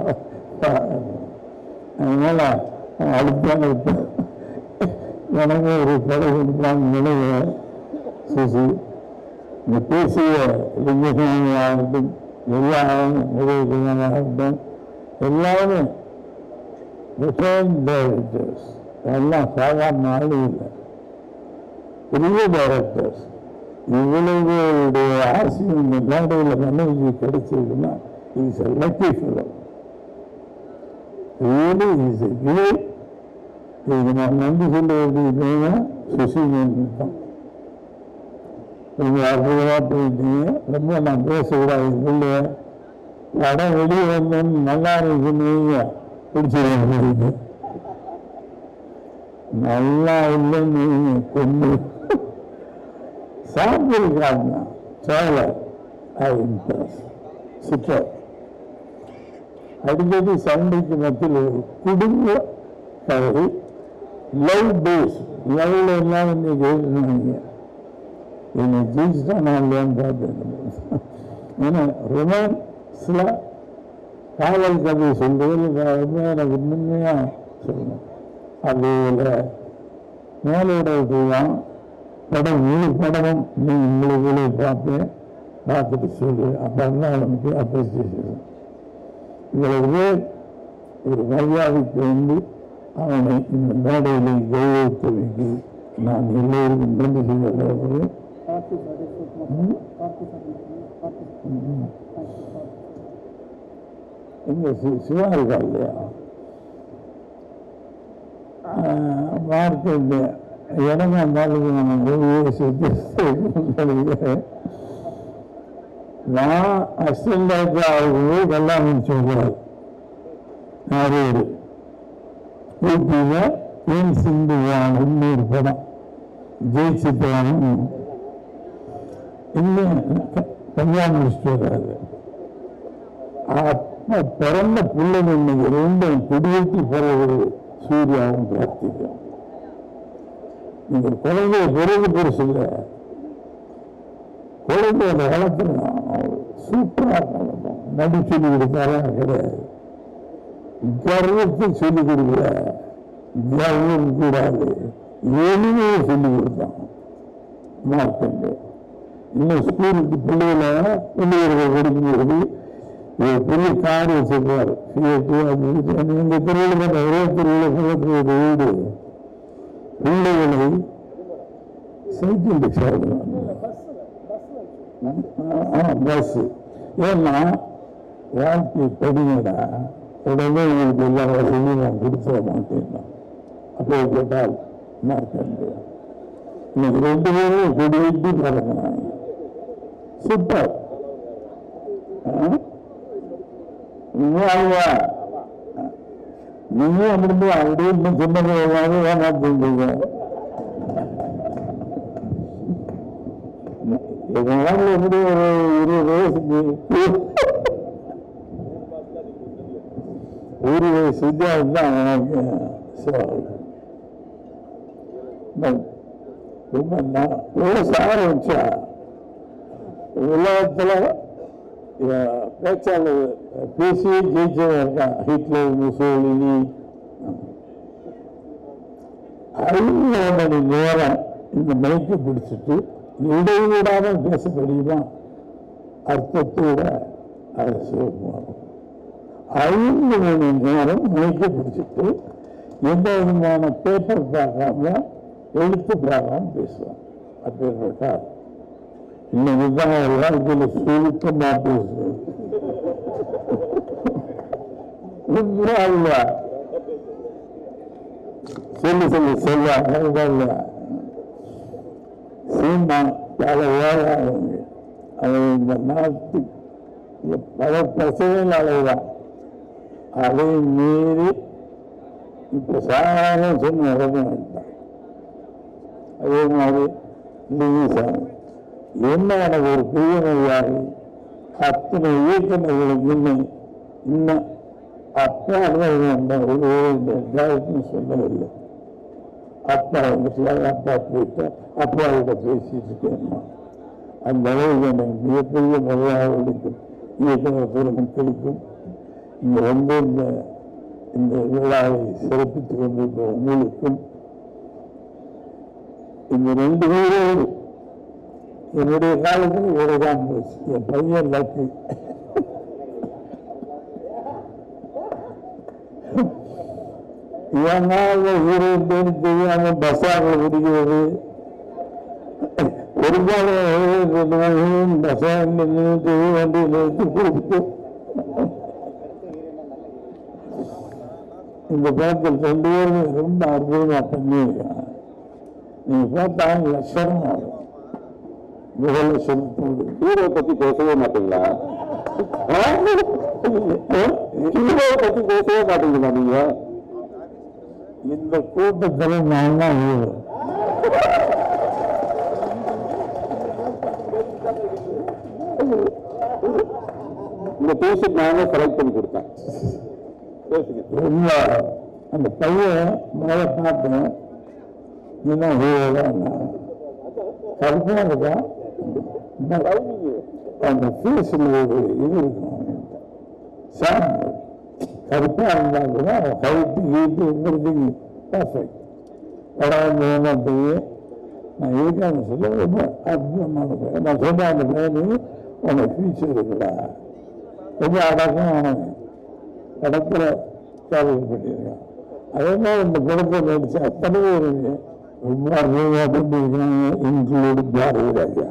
அதனால அடுத்தான எனக்கு ஒரு படம் கொடுக்கலாம்னு நினைக்கிறேன் சுசி இந்த பேசிய லிங்கசாமியாகட்டும் எல்லாரும் உதயகுமாராகட்டும் எல்லாருமே ரிட்டையர்ட் டைரக்டர்ஸ் எல்லாம் சாதாரண ஆளு இல்லை பெரிய டைரக்டர்ஸ் இவ்வளவுடைய ஆசையும் இந்த மேடையில் மனைவி கிடைச்சதுன்னா is a lucky fellow really is a great இதுக்கு நான் நன்றி சொல்ல வேண்டியதுன்னா சுசீலன் தான் நீங்கள் அற்புதமாக போயிட்டீங்க ரொம்ப நான் பேசக்கூடாது உள்ள படம் வெளியே வந்தோன்னு நல்லா இருக்குன்னு பிடிச்சிருக்கீங்க நல்லா இல்லைன்னு கொண்டு சாம்பிள் காட்டினா சேலை அது இம்ப்ரெஸ் சூப்பர் அடிக்கடி சண்டைக்கு மத்தியில் ஒரு குடும்ப கதை லவ் பேஸ் லவ்ல எல்லாம் இன்னைக்கு எழுதுனாங்க என்னை ஜெயிச்சுட்டா நான் இல்லையான்னு பார்த்தேன் ஏன்னா ரொமான்ஸில் காதல் கதை சொல்றது ரொம்ப எனக்கு உண்மையாக சொல்லணும் அதில் மேலோட இதுதான் படம் முழு படமும் நீ உங்களுக்கு பார்ப்பேன் பார்த்துட்டு சொல்லு அப்போ தான் எனக்கு அப்ரிசியேஷன் இவ்வளவு பேர் ஒரு மரியாதைக்கு வந்து அவனை இந்த மேடையில் கௌரவித்தவைக்கு நான் எல்லோருக்கும் நன்றி செய்ய விரும்புகிறேன் இந்த சி- சிவா இருக்கா இல்லையா மார்க்கெட்டு இடமா இருந்தாலும் நான் அசிஸ்டன்ட் டைரக்டர் ஆகும்போது கல்யாணம் சொல்றாரு நாரூர் ஊட்டியில் ஏன் சிந்து வாங்கன்னு ஒரு படம் ஜெயிச்சுட்டான் இன்னும் கல்யாணம் முடிச்சுட்டு வர்றாரு அப்ப பிறந்த பிள்ளைங்க இன்னைக்கு ரெண்டும் குடியேற்றி பிறகு சூர்யாவும் கார்த்திகம் நீங்க குழந்தைய பிறகு பெருசு இல்லை குழந்தையோட வளர்த்துறோம் சூப்பரா வளர்த்தோம் நடி சொல்லி கொடுத்தாரா கிடையாது கர்வத்தை சொல்லி கொடுக்கல கர்வம் கூடாது எளிமையை சொல்லி கொடுத்தான் மார்க்கண்டு இன்னும் ஸ்கூலுக்கு பிள்ளைகளை பிள்ளைகளை படிக்கும்போது ஒரு பெரிய கார் வச்சிருப்பார் ஃபியட்டு அது இது. எங்க தெருவில் பார்த்தா ஒரே தெருவில் பக்கத்தில் ஒரு வீடு பிள்ளைகளை சைக்கிள் ரிக்ஷா பஸ் ஏன்னா வாழ்க்கை படிங்கடா உடனே உங்களுக்கு எல்லா வசதியும் நான் கொடுத்துட மாட்டேன் அப்போ கேட்டால் மார்க்கண்டு இன்னைக்கு ரெண்டு பேரும் கொடி வெட்டி பறக்கிறாங்க சூப்பர் நீங்க நீங்க அப்படி அப்படியே இன்னும் சின்ன பிள்ளைங்க ஏமாத்தீங்க இதனால எப்படி ஒரு இருபது வயசுக்கு ஒரு வயசு வித்தியாசம் தான் எனக்கு சிறப்பு ரொம்ப நான் பேச ஆரம்பிச்சா உலகத்துல அஹ், பேச்சாளர் பேசி ஜெயிச்சவன் இருக்கான் ஹிட்லர் முசோலினி ஐந்து மணி நேரம் இந்த மைக்கு பிடிச்சிட்டு இடைவிடாம பேச முடியுமா அர்த்தத்தோட அதை சிவகுமார் ஐந்து மணி நேரம் மைக்கு பிடிச்சிட்டு எந்த விதமான பேப்பர் பார்க்காம எழுத்து பார்க்காம பேசுவான் அப்பேற்பட்ட ஆள். இன்னைக்கு தான் ஒரு வாழ்க்கையில் சுருக்கமா பேசுவேன் உண்மையா சொல்லி சொல்லி சொல்ல சீமா பல ஓராங்க அவன் இந்த நாட்டு பல பசங்கள் அலைவான் அதை மீறி இப்ப சாதாரண சொன்ன உடனே வந்துட்டான் அதே மாதிரி லிங்கசாமி என்ன எனக்கு ஒரு பெரிய நோயாளி அத்தனை இயக்குநர்களுக்கு இன்னும் இன்னும் அப்பா ஒரு டாக்டர் சொல்லவில்லை அப்பா வந்துட்டு அப்பா போயிட்டு அப்பா கிட்ட பேசிட்டு இருக்கேன் அந்த அளவுக்கு எனக்கு மிகப்பெரிய மரியாதைகளுக்கும் இயக்குநர் பெருமக்களுக்கும் இங்க வந்து இந்த இந்த விழாவை சிறப்பித்துக் கொண்டிருக்கிற உங்களுக்கும் இந்த ரெண்டு பேரோடு என்னுடைய காலத்தில் இவரைதான் போச்சு என் பையன் லக்கு ஏனால் ஊரை தேடி தெரியாம பஸ்ஸாக பிடிக்கிறது பெரும்பாலும் பஸ்ஸாக நிறுத்தி வண்டி நிறுத்தி கொடுத்து இந்த படத்தில் ரெண்டு பேரும் ரொம்ப அற்புதமா பண்ணியிருக்காங்க நீங்க பார்த்தா லட்சணமா இருக்கும் மிக லட்சணத்தோடு ஹீரோ பத்தி பேசவே மாட்டீங்களா ஹீரோ பத்தி பேசவே மாட்டீங்களா நீங்க இந்த கூட்டத்தில் நான் தான் hero. இந்த பேஷண்ட் நான் தான் செலக்ட் பண்ணி கொடுத்தேன் பேசுங்க ரொம்ப அந்த பையன் முதல்ல பார்த்தேன் இன்னும் hero தான் நான். கருப்பா இருக்கான் அந்த ஃபேஸில் ஒரு இது இருக்கும் சாம்பிள் கருப்பா இருந்தா கூட ஹைட்டு ஹீட்டு எங்கிறதுக்கு பர்ஃபெக்ட் படம் மூணாம் பையன் நான் இருக்காங்க சொல்ல ரொம்ப அற்புதமான பையன் நான் சொன்ன அந்த பையனுக்கு உனக்கு ஃபியூச்சர் இருக்குடா ரொம்ப அடக்கமானவன் படத்தில் டிராவல் பண்ணியிருக்கான் அதே மாதிரி இந்த படத்தில் நடிச்ச அத்தனை பேருங்க ரொம்ப அற்புதமாக பண்ணியிருக்காங்க இன்க்ளூடு பாரதி ராஜா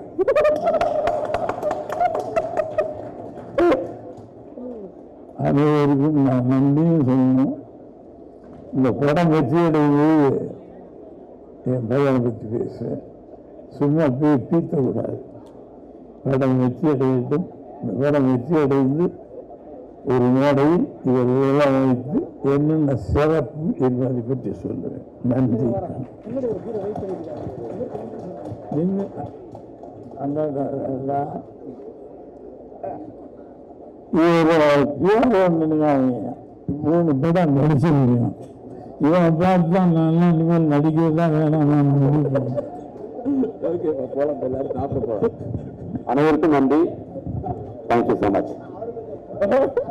அனைவருக்கும் நான் நன்றியும் சொல்லணும் இந்த படம் வெற்றி அடையும்போது என் பையனை பற்றி பேசுவேன் சும்மா போய் பீத்தக்கூடாது படம் வெற்றி அடையட்டும் இந்த படம் வெற்றி அடைந்து ஒரு மேடையில் இவர்களெல்லாம் வைத்து என்னென்ன சிறப்பு என்பதை பற்றி சொல்லுவேன் நன்றி நீங்க அந்த அந்த- இவர் மூணு படம் நடிச்சிருக்கோம் இவன் பார்த்து தான் நான் இனிமேல் நடிக்கிறது தான் வேணாம் நான் முடிவு பண்ணேன். அனைவருக்கும் நன்றி தேங்க்யூ ஸோ மச்